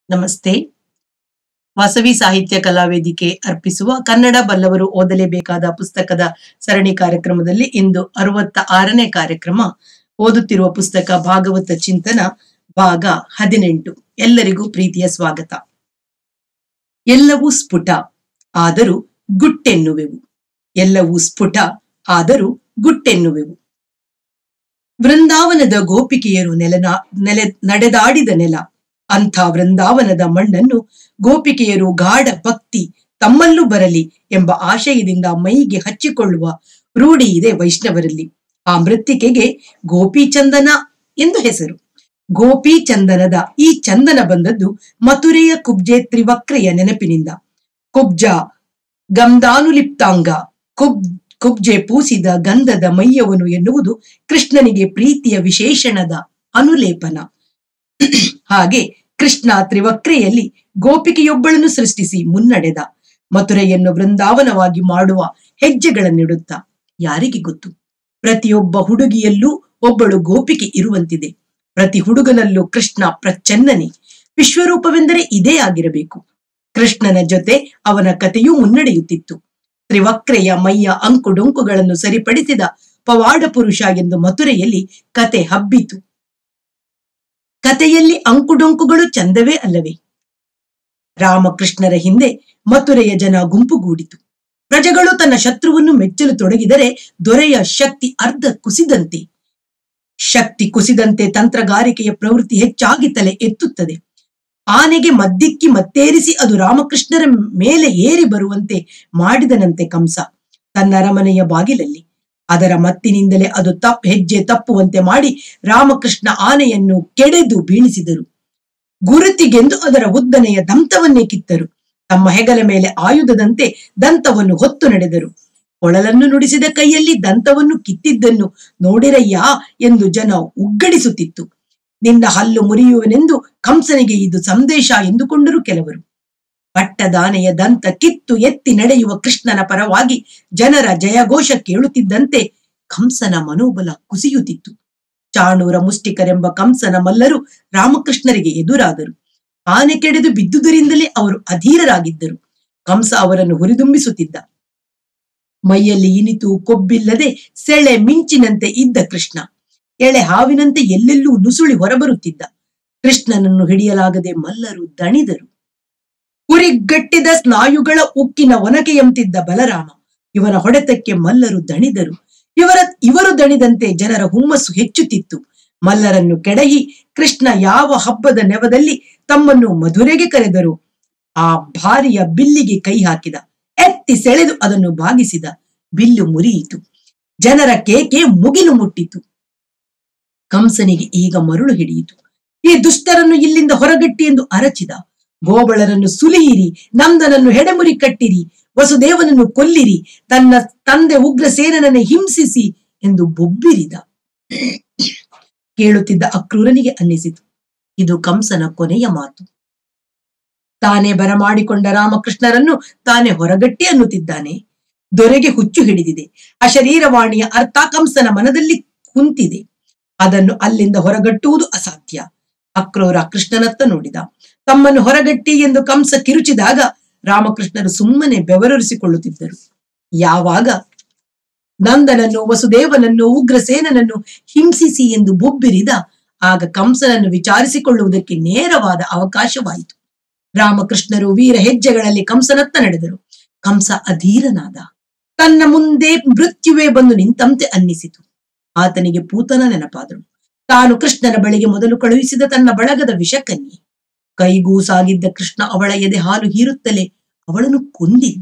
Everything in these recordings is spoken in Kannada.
ನಮಸ್ತೆ ವಾಸವಿ ಸಾಹಿತ್ಯ ಕಲಾವೇದಿಕೆ ಅರ್ಪಿಸುವ ಕನ್ನಡ ಬಲ್ಲವರು ಓದಲೇಬೇಕಾದ ಪುಸ್ತಕದ ಸರಣಿ ಕಾರ್ಯಕ್ರಮದಲ್ಲಿ ಇಂದು ಅರವತ್ತ ಆರನೇ ಕಾರ್ಯಕ್ರಮ ಓದುತ್ತಿರುವ ಪುಸ್ತಕ ಭಾಗವತ ಚಿಂತನ ಭಾಗ ಹದಿನೆಂಟು ಎಲ್ಲರಿಗೂ ಪ್ರೀತಿಯ ಸ್ವಾಗತ ಎಲ್ಲವೂ ಸ್ಫುಟ ಆದರೂ ಗುಟ್ಟೆನ್ನುವೆವು ಎಲ್ಲವೂ ಸ್ಫುಟ ಆದರೂ ಗುಟ್ಟೆನ್ನುವೆವು ವೃಂದಾವನದ ಗೋಪಿಕೆಯರು ನೆಲನ ನೆಲೆ ನಡೆದಾಡಿದ ನೆಲ ಅಂಥ ವೃಂದಾವನದ ಮಣ್ಣನ್ನು ಗೋಪಿಕೆಯರು ಗಾಢ ಭಕ್ತಿ ತಮ್ಮಲ್ಲೂ ಬರಲಿ ಎಂಬ ಆಶಯದಿಂದ ಮೈಗೆ ಹಚ್ಚಿಕೊಳ್ಳುವ ರೂಢಿ ಇದೆ ವೈಷ್ಣವರಲ್ಲಿ ಆ ಮೃತ್ತಿಕೆಗೆ ಗೋಪಿ ಚಂದನ ಎಂದು ಹೆಸರು ಗೋಪಿ ಚಂದನದ ಈ ಚಂದನ ಬಂದದ್ದು ಮಥುರೆಯ ಕುಬ್ಜೆ ತ್ರಿವಕ್ರೆಯ ನೆನಪಿನಿಂದ ಕುಬ್ಜ ಗಂಧಾನುಲಿಪ್ತಾಂಗ ಕುಬ್ ಕುಬ್ಜೆ ಪೂಸಿದ ಗಂಧದ ಮೈಯವನು ಎನ್ನುವುದು ಕೃಷ್ಣನಿಗೆ ಪ್ರೀತಿಯ ವಿಶೇಷಣದ ಅನುಲೇಪನ ಹಾಗೆ ಕೃಷ್ಣ ತ್ರಿವಕ್ರೆಯಲ್ಲಿ ಗೋಪಿಕೆಯೊಬ್ಬಳನ್ನು ಸೃಷ್ಟಿಸಿ ಮುನ್ನಡೆದ ಮಥುರೆಯನ್ನು ವೃಂದಾವನವಾಗಿ ಮಾಡುವ ಹೆಜ್ಜೆಗಳನ್ನಿಡುತ್ತಾ ಯಾರಿಗೆ ಗೊತ್ತು ಪ್ರತಿಯೊಬ್ಬ ಹುಡುಗಿಯಲ್ಲೂ ಒಬ್ಬಳು ಗೋಪಿಕೆ ಇರುವಂತಿದೆ ಪ್ರತಿ ಹುಡುಗನಲ್ಲೂ ಕೃಷ್ಣ ಪ್ರಚನ್ನನೆ ವಿಶ್ವರೂಪವೆಂದರೆ ಇದೇ ಆಗಿರಬೇಕು ಕೃಷ್ಣನ ಜೊತೆ ಅವನ ಕಥೆಯೂ ಮುನ್ನಡೆಯುತ್ತಿತ್ತು ತ್ರಿವಕ್ರೆಯ ಮೈಯ ಅಂಕುಡೊಂಕುಗಳನ್ನು ಸರಿಪಡಿಸಿದ ಪವಾಡ ಪುರುಷ ಎಂದು ಮಥುರೆಯಲ್ಲಿ ಕತೆ ಹಬ್ಬಿತು ಕಥೆಯಲ್ಲಿ ಅಂಕುಡೊಂಕುಗಳು ಚಂದವೇ ಅಲ್ಲವೇ ರಾಮಕೃಷ್ಣರ ಹಿಂದೆ ಮಥುರೆಯ ಜನ ಗುಂಪುಗೂಡಿತು ಪ್ರಜೆಗಳು ತನ್ನ ಶತ್ರುವನ್ನು ಮೆಚ್ಚಲು ತೊಡಗಿದರೆ ದೊರೆಯ ಶಕ್ತಿ ಅರ್ಧ ಕುಸಿದಂತೆ ಶಕ್ತಿ ಕುಸಿದಂತೆ ತಂತ್ರಗಾರಿಕೆಯ ಪ್ರವೃತ್ತಿ ಹೆಚ್ಚಾಗಿ ತಲೆ ಎತ್ತುತ್ತದೆ ಆನೆಗೆ ಮದ್ದಿಕ್ಕಿ ಮತ್ತೇರಿಸಿ ಅದು ರಾಮಕೃಷ್ಣರ ಮೇಲೆ ಏರಿ ಬರುವಂತೆ ಮಾಡಿದನಂತೆ ಕಂಸ ತನ್ನ ಅರಮನೆಯ ಬಾಗಿಲಲ್ಲಿ ಅದರ ಮತ್ತಿನಿಂದಲೇ ಅದು ತಪ್ ಹೆಜ್ಜೆ ತಪ್ಪುವಂತೆ ಮಾಡಿ ರಾಮಕೃಷ್ಣ ಆನೆಯನ್ನು ಕೆಡೆದು ಬೀಳಿಸಿದರು ಗುರುತಿಗೆಂದು ಅದರ ಉದ್ದನೆಯ ದಂತವನ್ನೇ ಕಿತ್ತರು ತಮ್ಮ ಹೆಗಲ ಮೇಲೆ ಆಯುಧದಂತೆ ದಂತವನ್ನು ಹೊತ್ತು ನಡೆದರು ಕೊಳಲನ್ನು ನುಡಿಸಿದ ಕೈಯಲ್ಲಿ ದಂತವನ್ನು ಕಿತ್ತಿದ್ದನ್ನು ನೋಡಿರಯ್ಯ ಎಂದು ಜನ ಉಗ್ಗಡಿಸುತ್ತಿತ್ತು ನಿನ್ನ ಹಲ್ಲು ಮುರಿಯುವನೆಂದು ಕಂಸನಿಗೆ ಇದು ಸಂದೇಶ ಎಂದುಕೊಂಡರು ಕೆಲವರು ಪಟ್ಟದಾನೆಯ ದಂತ ಕಿತ್ತು ಎತ್ತಿ ನಡೆಯುವ ಕೃಷ್ಣನ ಪರವಾಗಿ ಜನರ ಜಯಘೋಷ ಕೇಳುತ್ತಿದ್ದಂತೆ ಕಂಸನ ಮನೋಬಲ ಕುಸಿಯುತ್ತಿತ್ತು ಚಾಣೂರ ಮುಷ್ಟಿಕರೆಂಬ ಕಂಸನ ಮಲ್ಲರು ರಾಮಕೃಷ್ಣರಿಗೆ ಎದುರಾದರು ಆನೆ ಕೆಡೆದು ಬಿದ್ದುದರಿಂದಲೇ ಅವರು ಅಧೀರರಾಗಿದ್ದರು ಕಂಸ ಅವರನ್ನು ಹುರಿದುಂಬಿಸುತ್ತಿದ್ದ ಮೈಯಲ್ಲಿ ಇನಿತು ಕೊಬ್ಬಿಲ್ಲದೆ ಸೆಳೆ ಮಿಂಚಿನಂತೆ ಇದ್ದ ಕೃಷ್ಣ ಎಳೆ ಹಾವಿನಂತೆ ಎಲ್ಲೆಲ್ಲೂ ನುಸುಳಿ ಹೊರಬರುತ್ತಿದ್ದ ಕೃಷ್ಣನನ್ನು ಹಿಡಿಯಲಾಗದೆ ಮಲ್ಲರು ದಣಿದರು ಉರಿಗಟ್ಟಿದ ಸ್ನಾಯುಗಳ ಉಕ್ಕಿನ ಒನಕೆಯಂತಿದ್ದ ಬಲರಾಮ ಇವನ ಹೊಡೆತಕ್ಕೆ ಮಲ್ಲರು ದಣಿದರು ಇವರ ಇವರು ದಣಿದಂತೆ ಜನರ ಹುಮ್ಮಸ್ಸು ಹೆಚ್ಚುತ್ತಿತ್ತು ಮಲ್ಲರನ್ನು ಕೆಡಹಿ ಕೃಷ್ಣ ಯಾವ ಹಬ್ಬದ ನೆವದಲ್ಲಿ ತಮ್ಮನ್ನು ಮಧುರೆಗೆ ಕರೆದರು ಆ ಭಾರಿಯ ಬಿಲ್ಲಿಗೆ ಕೈ ಹಾಕಿದ ಎತ್ತಿ ಸೆಳೆದು ಅದನ್ನು ಬಾಗಿಸಿದ ಬಿಲ್ಲು ಮುರಿಯಿತು ಜನರ ಕೇಕೆ ಮುಗಿಲು ಮುಟ್ಟಿತು ಕಂಸನಿಗೆ ಈಗ ಮರುಳು ಹಿಡಿಯಿತು ಈ ದುಷ್ಟರನ್ನು ಇಲ್ಲಿಂದ ಹೊರಗಟ್ಟಿ ಎಂದು ಅರಚಿದ ಗೋಬಳರನ್ನು ಸುಲಿಯಿರಿ ನಂದನನ್ನು ಹೆಡೆಮುರಿ ಕಟ್ಟಿರಿ ವಸುದೇವನನ್ನು ಕೊಲ್ಲಿರಿ ತನ್ನ ತಂದೆ ಉಗ್ರಸೇನನನ್ನು ಹಿಂಸಿಸಿ ಎಂದು ಬೊಬ್ಬಿರಿದ ಕೇಳುತ್ತಿದ್ದ ಅಕ್ರೂರನಿಗೆ ಅನ್ನಿಸಿತು ಇದು ಕಂಸನ ಕೊನೆಯ ಮಾತು ತಾನೇ ಬರಮಾಡಿಕೊಂಡ ರಾಮಕೃಷ್ಣರನ್ನು ತಾನೇ ಹೊರಗಟ್ಟಿ ಅನ್ನುತ್ತಿದ್ದಾನೆ ದೊರೆಗೆ ಹುಚ್ಚು ಹಿಡಿದಿದೆ ಅಶರೀರವಾಣಿಯ ಅರ್ಥ ಕಂಸನ ಮನದಲ್ಲಿ ಕುಂತಿದೆ ಅದನ್ನು ಅಲ್ಲಿಂದ ಹೊರಗಟ್ಟುವುದು ಅಸಾಧ್ಯ ಅಕ್ರೂರ ಕೃಷ್ಣನತ್ತ ನೋಡಿದ ತಮ್ಮನ್ನು ಹೊರಗಟ್ಟಿ ಎಂದು ಕಂಸ ಕಿರುಚಿದಾಗ ರಾಮಕೃಷ್ಣರು ಸುಮ್ಮನೆ ಬೆವರರಿಸಿಕೊಳ್ಳುತ್ತಿದ್ದರು ಯಾವಾಗ ನಂದನನ್ನು ವಸುದೇವನನ್ನು ಉಗ್ರಸೇನನನ್ನು ಹಿಂಸಿಸಿ ಎಂದು ಬೊಬ್ಬಿರಿದ ಆಗ ಕಂಸನನ್ನು ವಿಚಾರಿಸಿಕೊಳ್ಳುವುದಕ್ಕೆ ನೇರವಾದ ಅವಕಾಶವಾಯಿತು ರಾಮಕೃಷ್ಣರು ವೀರ ಹೆಜ್ಜೆಗಳಲ್ಲಿ ಕಂಸನತ್ತ ನಡೆದರು ಕಂಸ ಅಧೀರನಾದ ತನ್ನ ಮುಂದೆ ಮೃತ್ಯುವೇ ಬಂದು ನಿಂತಂತೆ ಅನ್ನಿಸಿತು ಆತನಿಗೆ ಪೂತನ ನೆನಪಾದಳು ತಾನು ಕೃಷ್ಣನ ಬಳಿಗೆ ಮೊದಲು ಕಳುಹಿಸಿದ ತನ್ನ ಬಳಗದ ವಿಷಕನ್ಯೆ ಕೈಗೂ ಸಾಗಿದ್ದ ಕೃಷ್ಣ ಅವಳ ಎದೆ ಹಾಲು ಹೀರುತ್ತಲೇ ಅವಳನ್ನು ಕೊಂದಿದ್ದ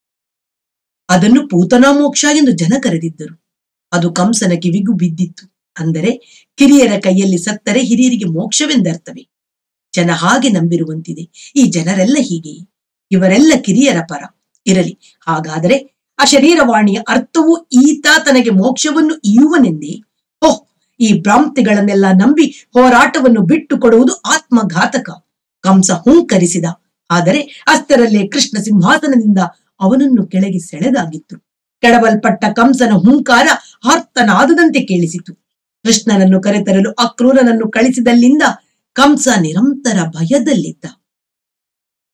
ಅದನ್ನು ಪೂತನಾ ಮೋಕ್ಷ ಎಂದು ಜನ ಕರೆದಿದ್ದರು ಅದು ಕಂಸನ ಕಿವಿಗೂ ಬಿದ್ದಿತ್ತು ಅಂದರೆ ಕಿರಿಯರ ಕೈಯಲ್ಲಿ ಸತ್ತರೆ ಹಿರಿಯರಿಗೆ ಮೋಕ್ಷವೆಂದರ್ಥವೇ ಜನ ಹಾಗೆ ನಂಬಿರುವಂತಿದೆ ಈ ಜನರೆಲ್ಲ ಹೀಗೆ ಇವರೆಲ್ಲ ಕಿರಿಯರ ಪರ ಇರಲಿ ಹಾಗಾದರೆ ಆ ಶರೀರವಾಣಿಯ ಅರ್ಥವು ಈತ ತನಗೆ ಮೋಕ್ಷವನ್ನು ಇಯುವನೆಂದೇ ಓಹ್ ಈ ಭ್ರಾಂತಿಗಳನ್ನೆಲ್ಲ ನಂಬಿ ಹೋರಾಟವನ್ನು ಬಿಟ್ಟು ಕೊಡುವುದು ಆತ್ಮಘಾತಕ ಕಂಸ ಹುಂಕರಿಸಿದ ಆದರೆ ಅಷ್ಟರಲ್ಲೇ ಕೃಷ್ಣ ಸಿಂಹಾಸನದಿಂದ ಅವನನ್ನು ಕೆಳಗೆ ಸೆಳೆದಾಗಿತ್ತು ಕೆಡವಲ್ಪಟ್ಟ ಕಂಸನ ಹುಂಕಾರ ಆರ್ತನಾದದಂತೆ ಕೇಳಿಸಿತು ಕೃಷ್ಣನನ್ನು ಕರೆತರಲು ಅಕ್ರೂರನನ್ನು ಕಳಿಸಿದಲ್ಲಿಂದ ಕಂಸ ನಿರಂತರ ಭಯದಲ್ಲಿದ್ದ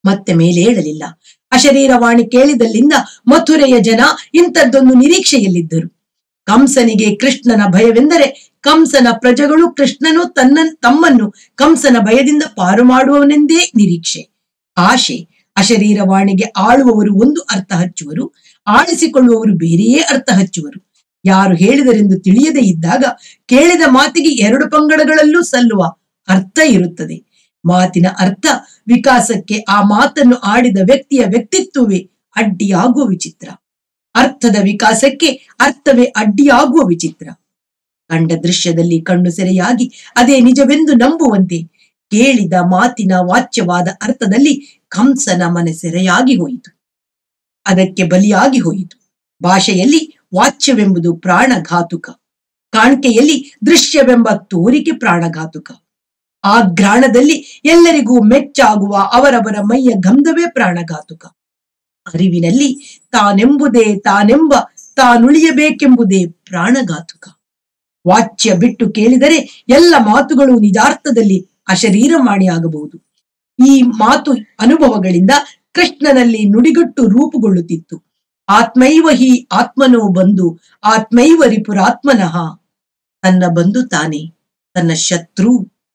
ಮತ್ತೆ ಮೇಲೇಳಲಿಲ್ಲ ಅಶರೀರವಾಣಿ ಕೇಳಿದಲ್ಲಿಂದ ಮಥುರೆಯ ಜನ ಇಂಥದ್ದೊಂದು ನಿರೀಕ್ಷೆಯಲ್ಲಿದ್ದರು ಕಂಸನಿಗೆ ಕೃಷ್ಣನ ಭಯವೆಂದರೆ ಕಂಸನ ಪ್ರಜೆಗಳು ಕೃಷ್ಣನು ತನ್ನ ತಮ್ಮನ್ನು ಕಂಸನ ಭಯದಿಂದ ಪಾರು ಮಾಡುವವನೆಂದೇ ನಿರೀಕ್ಷೆ ಆಶೆ ಅಶರೀರವಾಣಿಗೆ ಆಳುವವರು ಒಂದು ಅರ್ಥ ಹಚ್ಚುವರು ಆಳಿಸಿಕೊಳ್ಳುವವರು ಬೇರೆಯೇ ಅರ್ಥ ಹಚ್ಚುವರು ಯಾರು ಹೇಳಿದರೆಂದು ತಿಳಿಯದೇ ಇದ್ದಾಗ ಕೇಳಿದ ಮಾತಿಗೆ ಎರಡು ಪಂಗಡಗಳಲ್ಲೂ ಸಲ್ಲುವ ಅರ್ಥ ಇರುತ್ತದೆ ಮಾತಿನ ಅರ್ಥ ವಿಕಾಸಕ್ಕೆ ಆ ಮಾತನ್ನು ಆಡಿದ ವ್ಯಕ್ತಿಯ ವ್ಯಕ್ತಿತ್ವವೇ ಅಡ್ಡಿಯಾಗುವ ವಿಚಿತ್ರ ಅರ್ಥದ ವಿಕಾಸಕ್ಕೆ ಅರ್ಥವೇ ಅಡ್ಡಿಯಾಗುವ ವಿಚಿತ್ರ ಕಂಡ ದೃಶ್ಯದಲ್ಲಿ ಕಣ್ಣು ಸೆರೆಯಾಗಿ ಅದೇ ನಿಜವೆಂದು ನಂಬುವಂತೆ ಕೇಳಿದ ಮಾತಿನ ವಾಚ್ಯವಾದ ಅರ್ಥದಲ್ಲಿ ಕಂಸನ ಮನೆ ಸೆರೆಯಾಗಿ ಹೋಯಿತು ಅದಕ್ಕೆ ಬಲಿಯಾಗಿ ಹೋಯಿತು ಭಾಷೆಯಲ್ಲಿ ವಾಚ್ಯವೆಂಬುದು ಪ್ರಾಣಘಾತುಕ ಕಾಣಿಕೆಯಲ್ಲಿ ದೃಶ್ಯವೆಂಬ ತೋರಿಕೆ ಪ್ರಾಣಘಾತುಕ ಆ ಘ್ರಾಣದಲ್ಲಿ ಎಲ್ಲರಿಗೂ ಮೆಚ್ಚಾಗುವ ಅವರವರ ಮೈಯ ಗಂಧವೇ ಪ್ರಾಣಘಾತುಕ ಅರಿವಿನಲ್ಲಿ ತಾನೆಂಬುದೇ ತಾನೆಂಬ ತಾನುಳಿಯಬೇಕೆಂಬುದೇ ಪ್ರಾಣಘಾತುಕ ವಾಚ್ಯ ಬಿಟ್ಟು ಕೇಳಿದರೆ ಎಲ್ಲ ಮಾತುಗಳು ನಿಜಾರ್ಥದಲ್ಲಿ ಅಶರೀರವಾಣಿಯಾಗಬಹುದು ಈ ಮಾತು ಅನುಭವಗಳಿಂದ ಕೃಷ್ಣನಲ್ಲಿ ನುಡಿಗಟ್ಟು ರೂಪುಗೊಳ್ಳುತ್ತಿತ್ತು ಆತ್ಮೈವ ಹಿ ಆತ್ಮನೋ ಬಂದು ಆತ್ಮೈವ ರಿಪುರಾತ್ಮನಃ ತನ್ನ ಬಂಧು ತಾನೇ ತನ್ನ ಶತ್ರು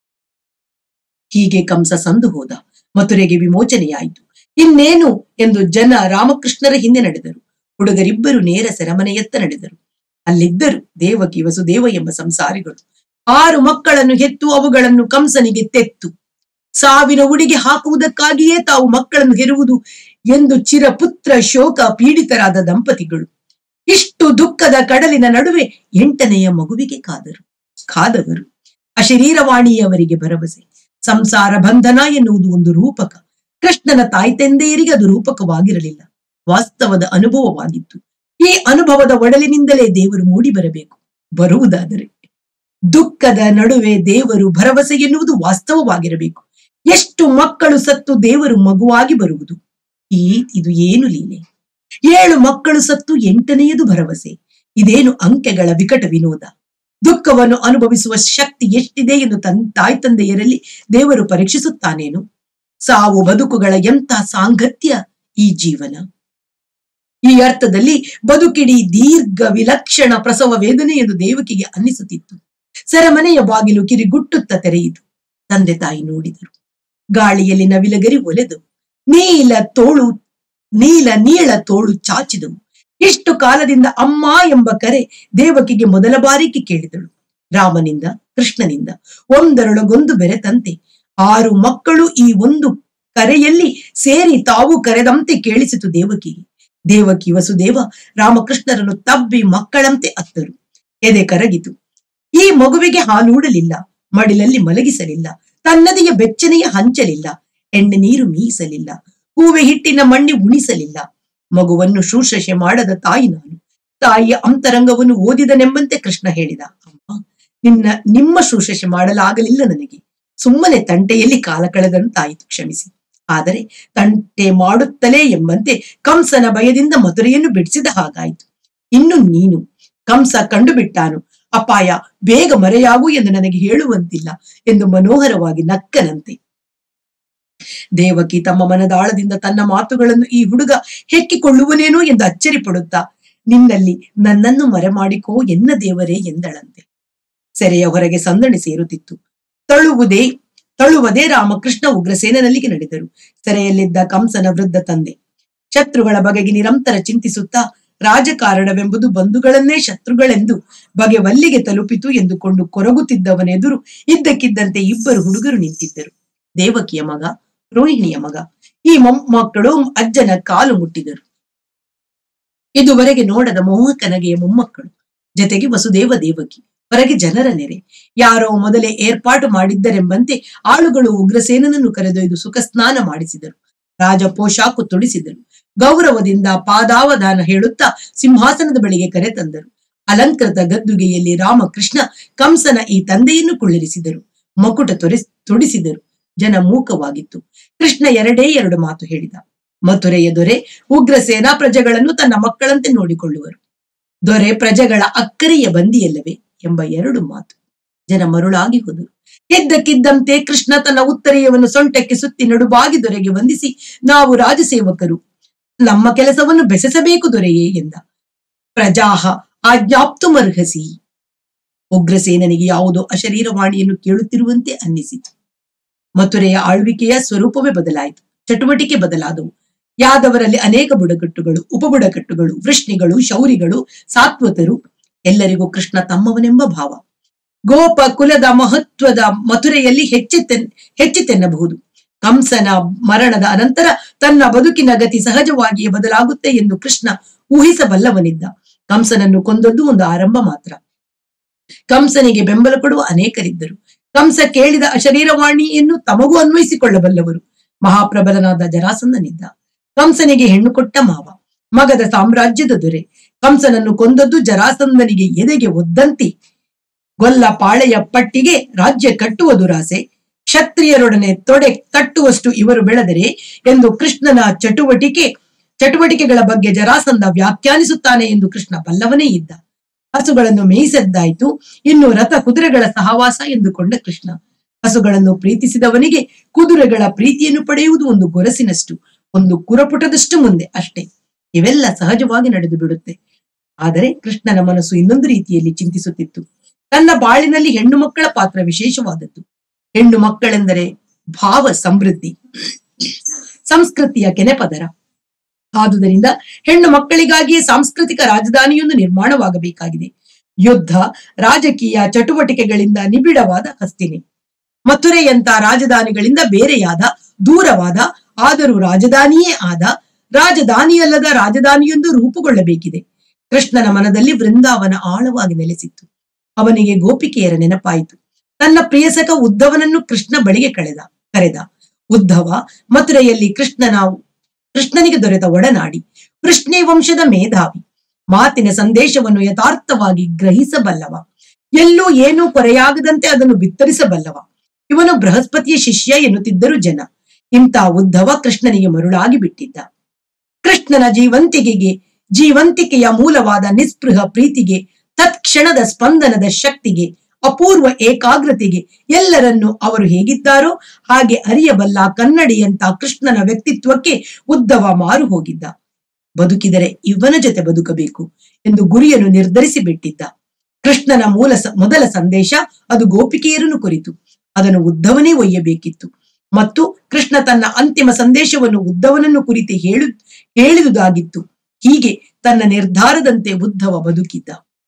ಹೀಗೆ ಕಂಸ ಸಂದು ಹೋದ ಮಥುರೆಗೆ ವಿಮೋಚನೆಯಾಯಿತು ಇನ್ನೇನು ಎಂದು ಜನ ರಾಮಕೃಷ್ಣರ ಹಿಂದೆ ನಡೆದರು ಹುಡುಗರಿಬ್ಬರು ನೇರ ಸೆರಮನೆಯತ್ತ ನಡೆದರು ಅಲ್ಲಿದ್ದರು ದೇವಕಿ ವಸುದೇವ ಎಂಬ ಸಂಸಾರಿಗಳು ಆರು ಮಕ್ಕಳನ್ನು ಹೆತ್ತು ಅವುಗಳನ್ನು ಕಂಸನಿಗೆ ತೆತ್ತು ಸಾವಿನ ಉಡಿಗೆ ಹಾಕುವುದಕ್ಕಾಗಿಯೇ ತಾವು ಮಕ್ಕಳನ್ನು ಹೆರುವುದು ಎಂದು ಚಿರಪುತ್ರ ಶೋಕ ಪೀಡಿತರಾದ ದಂಪತಿಗಳು ಇಷ್ಟು ದುಃಖದ ಕಡಲಿನ ನಡುವೆ ಎಂಟನೆಯ ಮಗುವಿಗೆ ಕಾದರು ಕಾದವರು ಅಶರೀರವಾಣಿಯವರಿಗೆ ಭರವಸೆ ಸಂಸಾರ ಬಂಧನ ಎನ್ನುವುದು ಒಂದು ರೂಪಕ ಕೃಷ್ಣನ ತಾಯಿ ತಂದೆಯರಿಗೆ ಅದು ರೂಪಕವಾಗಿರಲಿಲ್ಲ ವಾಸ್ತವದ ಅನುಭವವಾಗಿತ್ತು ಈ ಅನುಭವದ ಒಡಲಿನಿಂದಲೇ ದೇವರು ಮೂಡಿ ಬರಬೇಕು ಬರುವುದಾದರೆ ದುಃಖದ ನಡುವೆ ದೇವರು ಭರವಸೆ ಎನ್ನುವುದು ವಾಸ್ತವವಾಗಿರಬೇಕು ಎಷ್ಟು ಮಕ್ಕಳು ಸತ್ತು ದೇವರು ಮಗುವಾಗಿ ಬರುವುದು ಈ ಇದು ಏನು ಲೀಲೆ ಏಳು ಮಕ್ಕಳು ಸತ್ತು ಎಂಟನೆಯದು ಭರವಸೆ ಇದೇನು ಅಂಕೆಗಳ ವಿಕಟ ವಿನೋದ ದುಃಖವನ್ನು ಅನುಭವಿಸುವ ಶಕ್ತಿ ಎಷ್ಟಿದೆ ಎಂದು ತನ್ ತಾಯಿ ತಂದೆಯರಲ್ಲಿ ದೇವರು ಪರೀಕ್ಷಿಸುತ್ತಾನೇನು ಸಾವು ಬದುಕುಗಳ ಎಂಥ ಸಾಂಗತ್ಯ ಈ ಜೀವನ ಈ ಅರ್ಥದಲ್ಲಿ ಬದುಕಿಡಿ ದೀರ್ಘ ವಿಲಕ್ಷಣ ಪ್ರಸವ ವೇದನೆ ಎಂದು ದೇವಕಿಗೆ ಅನ್ನಿಸುತ್ತಿತ್ತು ಸೆರಮನೆಯ ಬಾಗಿಲು ಕಿರಿಗುಟ್ಟುತ್ತ ತೆರೆಯಿತು ತಂದೆ ತಾಯಿ ನೋಡಿದರು ಗಾಳಿಯಲ್ಲಿ ನವಿಲಗರಿ ಒಲೆದು ನೀಲ ತೋಳು ನೀಲ ನೀಳ ತೋಳು ಚಾಚಿದವು ಇಷ್ಟು ಕಾಲದಿಂದ ಅಮ್ಮ ಎಂಬ ಕರೆ ದೇವಕಿಗೆ ಮೊದಲ ಬಾರಿಗೆ ಕೇಳಿದಳು ರಾಮನಿಂದ ಕೃಷ್ಣನಿಂದ ಒಂದರೊಳಗೊಂದು ಬೆರೆತಂತೆ ಆರು ಮಕ್ಕಳು ಈ ಒಂದು ಕರೆಯಲ್ಲಿ ಸೇರಿ ತಾವು ಕರೆದಂತೆ ಕೇಳಿಸಿತು ದೇವಕಿಗೆ ದೇವಕಿ ವಸುದೇವ ರಾಮಕೃಷ್ಣರನ್ನು ತಬ್ಬಿ ಮಕ್ಕಳಂತೆ ಅತ್ತರು ಎದೆ ಕರಗಿತು ಈ ಮಗುವಿಗೆ ಹಾಲೂಡಲಿಲ್ಲ ಮಡಿಲಲ್ಲಿ ಮಲಗಿಸಲಿಲ್ಲ ತನ್ನದಿಯ ಬೆಚ್ಚನೆಯ ಹಂಚಲಿಲ್ಲ ಎಣ್ಣೆ ನೀರು ಮೀಸಲಿಲ್ಲ ಹೂವೆ ಹಿಟ್ಟಿನ ಮಣ್ಣಿ ಉಣಿಸಲಿಲ್ಲ ಮಗುವನ್ನು ಶೂಶ್ರಷೆ ಮಾಡದ ತಾಯಿ ನಾನು ತಾಯಿಯ ಅಂತರಂಗವನ್ನು ಓದಿದನೆಂಬಂತೆ ಕೃಷ್ಣ ಹೇಳಿದ ಅಮ್ಮ ನಿನ್ನ ನಿಮ್ಮ ಶೂಶ್ರಷೆ ಮಾಡಲಾಗಲಿಲ್ಲ ನನಗೆ ಸುಮ್ಮನೆ ತಂಟೆಯಲ್ಲಿ ಕಾಲ ಕಳೆದಂತಾಯಿತು ಕ್ಷಮಿಸಿ ಆದರೆ ತಂಟೆ ಮಾಡುತ್ತಲೇ ಎಂಬಂತೆ ಕಂಸನ ಭಯದಿಂದ ಮಧುರೆಯನ್ನು ಬಿಡಿಸಿದ ಹಾಗಾಯಿತು ಇನ್ನು ನೀನು ಕಂಸ ಕಂಡು ಬಿಟ್ಟಾನು ಅಪಾಯ ಬೇಗ ಮರೆಯಾಗು ಎಂದು ನನಗೆ ಹೇಳುವಂತಿಲ್ಲ ಎಂದು ಮನೋಹರವಾಗಿ ನಕ್ಕನಂತೆ ದೇವಕಿ ತಮ್ಮ ಮನದಾಳದಿಂದ ತನ್ನ ಮಾತುಗಳನ್ನು ಈ ಹುಡುಗ ಹೆಕ್ಕಿಕೊಳ್ಳುವನೇನೋ ಎಂದು ಅಚ್ಚರಿ ಪಡುತ್ತಾ ನಿನ್ನಲ್ಲಿ ನನ್ನನ್ನು ಮರೆಮಾಡಿಕೋ ಎನ್ನ ದೇವರೇ ಎಂದಳಂತೆ ಸೆರೆಯ ಹೊರಗೆ ಸಂದಣಿ ಸೇರುತ್ತಿತ್ತು ತಳುವುದೇ ತಳುವದೇ ರಾಮಕೃಷ್ಣ ಉಗ್ರಸೇನಲ್ಲಿಗೆ ನಡೆದರು ಸೆರೆಯಲ್ಲಿದ್ದ ಕಂಸನ ವೃದ್ಧ ತಂದೆ ಶತ್ರುಗಳ ಬಗೆಗೆ ನಿರಂತರ ಚಿಂತಿಸುತ್ತಾ ರಾಜಕಾರಣವೆಂಬುದು ಬಂಧುಗಳನ್ನೇ ಶತ್ರುಗಳೆಂದು ಬಗೆವಲ್ಲಿಗೆ ತಲುಪಿತು ಎಂದುಕೊಂಡು ಕೊರಗುತ್ತಿದ್ದವನೆದುರು ಇದ್ದಕ್ಕಿದ್ದಂತೆ ಇಬ್ಬರು ಹುಡುಗರು ನಿಂತಿದ್ದರು ದೇವಕಿಯ ಮಗ ರೋಹಿಣಿಯ ಮಗ ಈ ಮೊಮ್ಮಕ್ಕಳು ಅಜ್ಜನ ಕಾಲು ಮುಟ್ಟಿದರು ಇದುವರೆಗೆ ನೋಡದ ಮೋಹಕನಗೆಯ ಮೊಮ್ಮಕ್ಕಳು ಜತೆಗೆ ವಸುದೇವ ದೇವಕಿ ಹೊರಗೆ ಜನರ ನೆರೆ ಯಾರೋ ಮೊದಲೇ ಏರ್ಪಾಟು ಮಾಡಿದ್ದರೆಂಬಂತೆ ಆಳುಗಳು ಉಗ್ರಸೇನನನ್ನು ಕರೆದೊಯ್ದು ಸುಖ ಸ್ನಾನ ಮಾಡಿಸಿದರು ರಾಜ ಪೋಷಾಕು ತೊಡಿಸಿದರು ಗೌರವದಿಂದ ಪಾದಾವಧಾನ ಹೇಳುತ್ತಾ ಸಿಂಹಾಸನದ ಬಳಿಗೆ ಕರೆತಂದರು ಅಲಂಕೃತ ಗದ್ದುಗೆಯಲ್ಲಿ ರಾಮಕೃಷ್ಣ ಕಂಸನ ಈ ತಂದೆಯನ್ನು ಕುಳ್ಳಿರಿಸಿದರು ಮಕುಟ ತೊರೆಸ್ ತೊಡಿಸಿದರು ಜನ ಮೂಕವಾಗಿತ್ತು ಕೃಷ್ಣ ಎರಡೇ ಎರಡು ಮಾತು ಹೇಳಿದ ಮಥುರೆಯ ದೊರೆ ಉಗ್ರಸೇನಾ ಪ್ರಜೆಗಳನ್ನು ತನ್ನ ಮಕ್ಕಳಂತೆ ನೋಡಿಕೊಳ್ಳುವರು ದೊರೆ ಪ್ರಜೆಗಳ ಅಕ್ಕರೆಯ ಬಂದಿಯಲ್ಲವೇ ಎಂಬ ಎರಡು ಮಾತು ಜನ ಮರುಳಾಗಿ ಹೋದರು ಇದ್ದಕ್ಕಿದ್ದಂತೆ ಕೃಷ್ಣ ತನ್ನ ಉತ್ತರೀಯವನ್ನು ಸೊಂಟಕ್ಕೆ ಸುತ್ತಿ ನಡುಬಾಗಿ ದೊರೆಗೆ ವಂದಿಸಿ ನಾವು ರಾಜಸೇವಕರು ನಮ್ಮ ಕೆಲಸವನ್ನು ಬೆಸೆಸಬೇಕು ದೊರೆಯೇ ಎಂದ ಪ್ರಜಾಹ ಆಜ್ಞಾಪ್ತುಮರ್ಹಸಿ ಉಗ್ರಸೇನನಿಗೆ ಯಾವುದೋ ಅಶರೀರವಾಣಿಯನ್ನು ಕೇಳುತ್ತಿರುವಂತೆ ಅನ್ನಿಸಿತು ಮಥುರೆಯ ಆಳ್ವಿಕೆಯ ಸ್ವರೂಪವೇ ಬದಲಾಯಿತು ಚಟುವಟಿಕೆ ಬದಲಾದವು ಯಾದವರಲ್ಲಿ ಅನೇಕ ಬುಡಕಟ್ಟುಗಳು ಉಪಬುಡಕಟ್ಟುಗಳು ವೃಷ್ಣಿಗಳು ಶೌರಿಗಳು ಸಾತ್ವತರು ಎಲ್ಲರಿಗೂ ಕೃಷ್ಣ ತಮ್ಮವನೆಂಬ ಭಾವ ಗೋಪ ಕುಲದ ಮಹತ್ವದ ಮಥುರೆಯಲ್ಲಿ ಹೆಚ್ಚೆತ್ತೆನ್ ಹೆಚ್ಚಿತೆನ್ನಬಹುದು ಕಂಸನ ಮರಣದ ಅನಂತರ ತನ್ನ ಬದುಕಿನ ಗತಿ ಸಹಜವಾಗಿಯೇ ಬದಲಾಗುತ್ತೆ ಎಂದು ಕೃಷ್ಣ ಊಹಿಸಬಲ್ಲವನಿದ್ದ ಕಂಸನನ್ನು ಕೊಂದದ್ದು ಒಂದು ಆರಂಭ ಮಾತ್ರ ಕಂಸನಿಗೆ ಬೆಂಬಲ ಕೊಡುವ ಅನೇಕರಿದ್ದರು ಕಂಸ ಕೇಳಿದ ಅಶರೀರವಾಣಿಯನ್ನು ತಮಗೂ ಅನ್ವಯಿಸಿಕೊಳ್ಳಬಲ್ಲವರು ಮಹಾಪ್ರಬಲನಾದ ಜರಾಸಂದನಿದ್ದ ಕಂಸನಿಗೆ ಹೆಣ್ಣು ಕೊಟ್ಟ ಮಾವ ಮಗದ ಸಾಮ್ರಾಜ್ಯದ ದೊರೆ ಕಂಸನನ್ನು ಕೊಂದದ್ದು ಜರಾಸಂದನಿಗೆ ಎದೆಗೆ ಒದ್ದಂತಿ ಗೊಲ್ಲ ಪಾಳೆಯ ಪಟ್ಟಿಗೆ ರಾಜ್ಯ ಕಟ್ಟುವ ದುರಾಸೆ ಕ್ಷತ್ರಿಯರೊಡನೆ ತೊಡೆ ತಟ್ಟುವಷ್ಟು ಇವರು ಬೆಳೆದರೆ ಎಂದು ಕೃಷ್ಣನ ಚಟುವಟಿಕೆ ಚಟುವಟಿಕೆಗಳ ಬಗ್ಗೆ ಜರಾಸಂದ ವ್ಯಾಖ್ಯಾನಿಸುತ್ತಾನೆ ಎಂದು ಕೃಷ್ಣ ಬಲ್ಲವನೇ ಇದ್ದ ಹಸುಗಳನ್ನು ಮೇಯಿಸದ್ದಾಯ್ತು ಇನ್ನು ರಥ ಕುದುರೆಗಳ ಸಹವಾಸ ಎಂದುಕೊಂಡ ಕೃಷ್ಣ ಹಸುಗಳನ್ನು ಪ್ರೀತಿಸಿದವನಿಗೆ ಕುದುರೆಗಳ ಪ್ರೀತಿಯನ್ನು ಪಡೆಯುವುದು ಒಂದು ಗೊರಸಿನಷ್ಟು ಒಂದು ಕುರಪುಟದಷ್ಟು ಮುಂದೆ ಅಷ್ಟೇ ಇವೆಲ್ಲ ಸಹಜವಾಗಿ ನಡೆದು ಬಿಡುತ್ತೆ ಆದರೆ ಕೃಷ್ಣನ ಮನಸ್ಸು ಇನ್ನೊಂದು ರೀತಿಯಲ್ಲಿ ಚಿಂತಿಸುತ್ತಿತ್ತು ತನ್ನ ಬಾಳಿನಲ್ಲಿ ಹೆಣ್ಣು ಮಕ್ಕಳ ಪಾತ್ರ ವಿಶೇಷವಾದದ್ದು ಹೆಣ್ಣು ಮಕ್ಕಳೆಂದರೆ ಭಾವ ಸಮೃದ್ಧಿ ಸಂಸ್ಕೃತಿಯ ಕೆನೆಪದರ ಆದುದರಿಂದ ಹೆಣ್ಣು ಮಕ್ಕಳಿಗಾಗಿಯೇ ಸಾಂಸ್ಕೃತಿಕ ರಾಜಧಾನಿಯೊಂದು ನಿರ್ಮಾಣವಾಗಬೇಕಾಗಿದೆ ಯುದ್ಧ ರಾಜಕೀಯ ಚಟುವಟಿಕೆಗಳಿಂದ ನಿಬಿಡವಾದ ಹಸ್ತಿನಿ ಮಥುರೆಯಂತ ರಾಜಧಾನಿಗಳಿಂದ ಬೇರೆಯಾದ ದೂರವಾದ ಆದರೂ ರಾಜಧಾನಿಯೇ ಆದ ರಾಜಧಾನಿಯಲ್ಲದ ರಾಜಧಾನಿಯೊಂದು ರೂಪುಗೊಳ್ಳಬೇಕಿದೆ ಕೃಷ್ಣನ ಮನದಲ್ಲಿ ವೃಂದಾವನ ಆಳವಾಗಿ ನೆಲೆಸಿತ್ತು ಅವನಿಗೆ ಗೋಪಿಕೆಯರ ನೆನಪಾಯಿತು ತನ್ನ ಪ್ರಿಯಸಕ ಉದ್ಧವನನ್ನು ಕೃಷ್ಣ ಬಳಿಗೆ ಕಳೆದ ಕರೆದ ಉದ್ಧವ ಮಥುರೆಯಲ್ಲಿ ಕೃಷ್ಣನ ಕೃಷ್ಣನಿಗೆ ದೊರೆತ ಒಡನಾಡಿ ವೃಷ್ಣಿ ವಂಶದ ಮೇಧಾವಿ ಮಾತಿನ ಸಂದೇಶವನ್ನು ಯಥಾರ್ಥವಾಗಿ ಗ್ರಹಿಸಬಲ್ಲವ ಎಲ್ಲೂ ಏನೂ ಕೊರೆಯಾಗದಂತೆ ಅದನ್ನು ಬಿತ್ತರಿಸಬಲ್ಲವ ಇವನು ಬೃಹಸ್ಪತಿಯ ಶಿಷ್ಯ ಎನ್ನುತ್ತಿದ್ದರು ಜನ ಇಂಥ ಉದ್ಧವ ಕೃಷ್ಣನಿಗೆ ಮರುಳಾಗಿ ಬಿಟ್ಟಿದ್ದ ಕೃಷ್ಣನ ಜೀವಂತಿಕೆಗೆ ಜೀವಂತಿಕೆಯ ಮೂಲವಾದ ನಿಸ್ಪೃಹ ಪ್ರೀತಿಗೆ ತತ್ಕ್ಷಣದ ಸ್ಪಂದನದ ಶಕ್ತಿಗೆ ಅಪೂರ್ವ ಏಕಾಗ್ರತೆಗೆ ಎಲ್ಲರನ್ನು ಅವರು ಹೇಗಿದ್ದಾರೋ ಹಾಗೆ ಅರಿಯಬಲ್ಲ ಕನ್ನಡಿಯಂತ ಕೃಷ್ಣನ ವ್ಯಕ್ತಿತ್ವಕ್ಕೆ ಉದ್ದವ ಮಾರು ಹೋಗಿದ್ದ ಬದುಕಿದರೆ ಇವನ ಜೊತೆ ಬದುಕಬೇಕು ಎಂದು ಗುರಿಯನ್ನು ನಿರ್ಧರಿಸಿ ಬಿಟ್ಟಿದ್ದ ಕೃಷ್ಣನ ಮೂಲ ಸ- ಮೊದಲ ಸಂದೇಶ ಅದು ಗೋಪಿಕೆಯರನ್ನು ಕುರಿತು ಅದನ್ನು ಉದ್ದವನೇ ಒಯ್ಯಬೇಕಿತ್ತು ಮತ್ತು ಕೃಷ್ಣ ತನ್ನ ಅಂತಿಮ ಸಂದೇಶವನ್ನು ಉದ್ದವನನ್ನು ಕುರಿತು ಹೇಳು ಹೇಳಿದುದಾಗಿತ್ತು ಹೀಗೆ ತನ್ನ ನಿರ್ಧಾರದಂತೆ ಉದ್ದವ ಬದುಕಿದ್ದ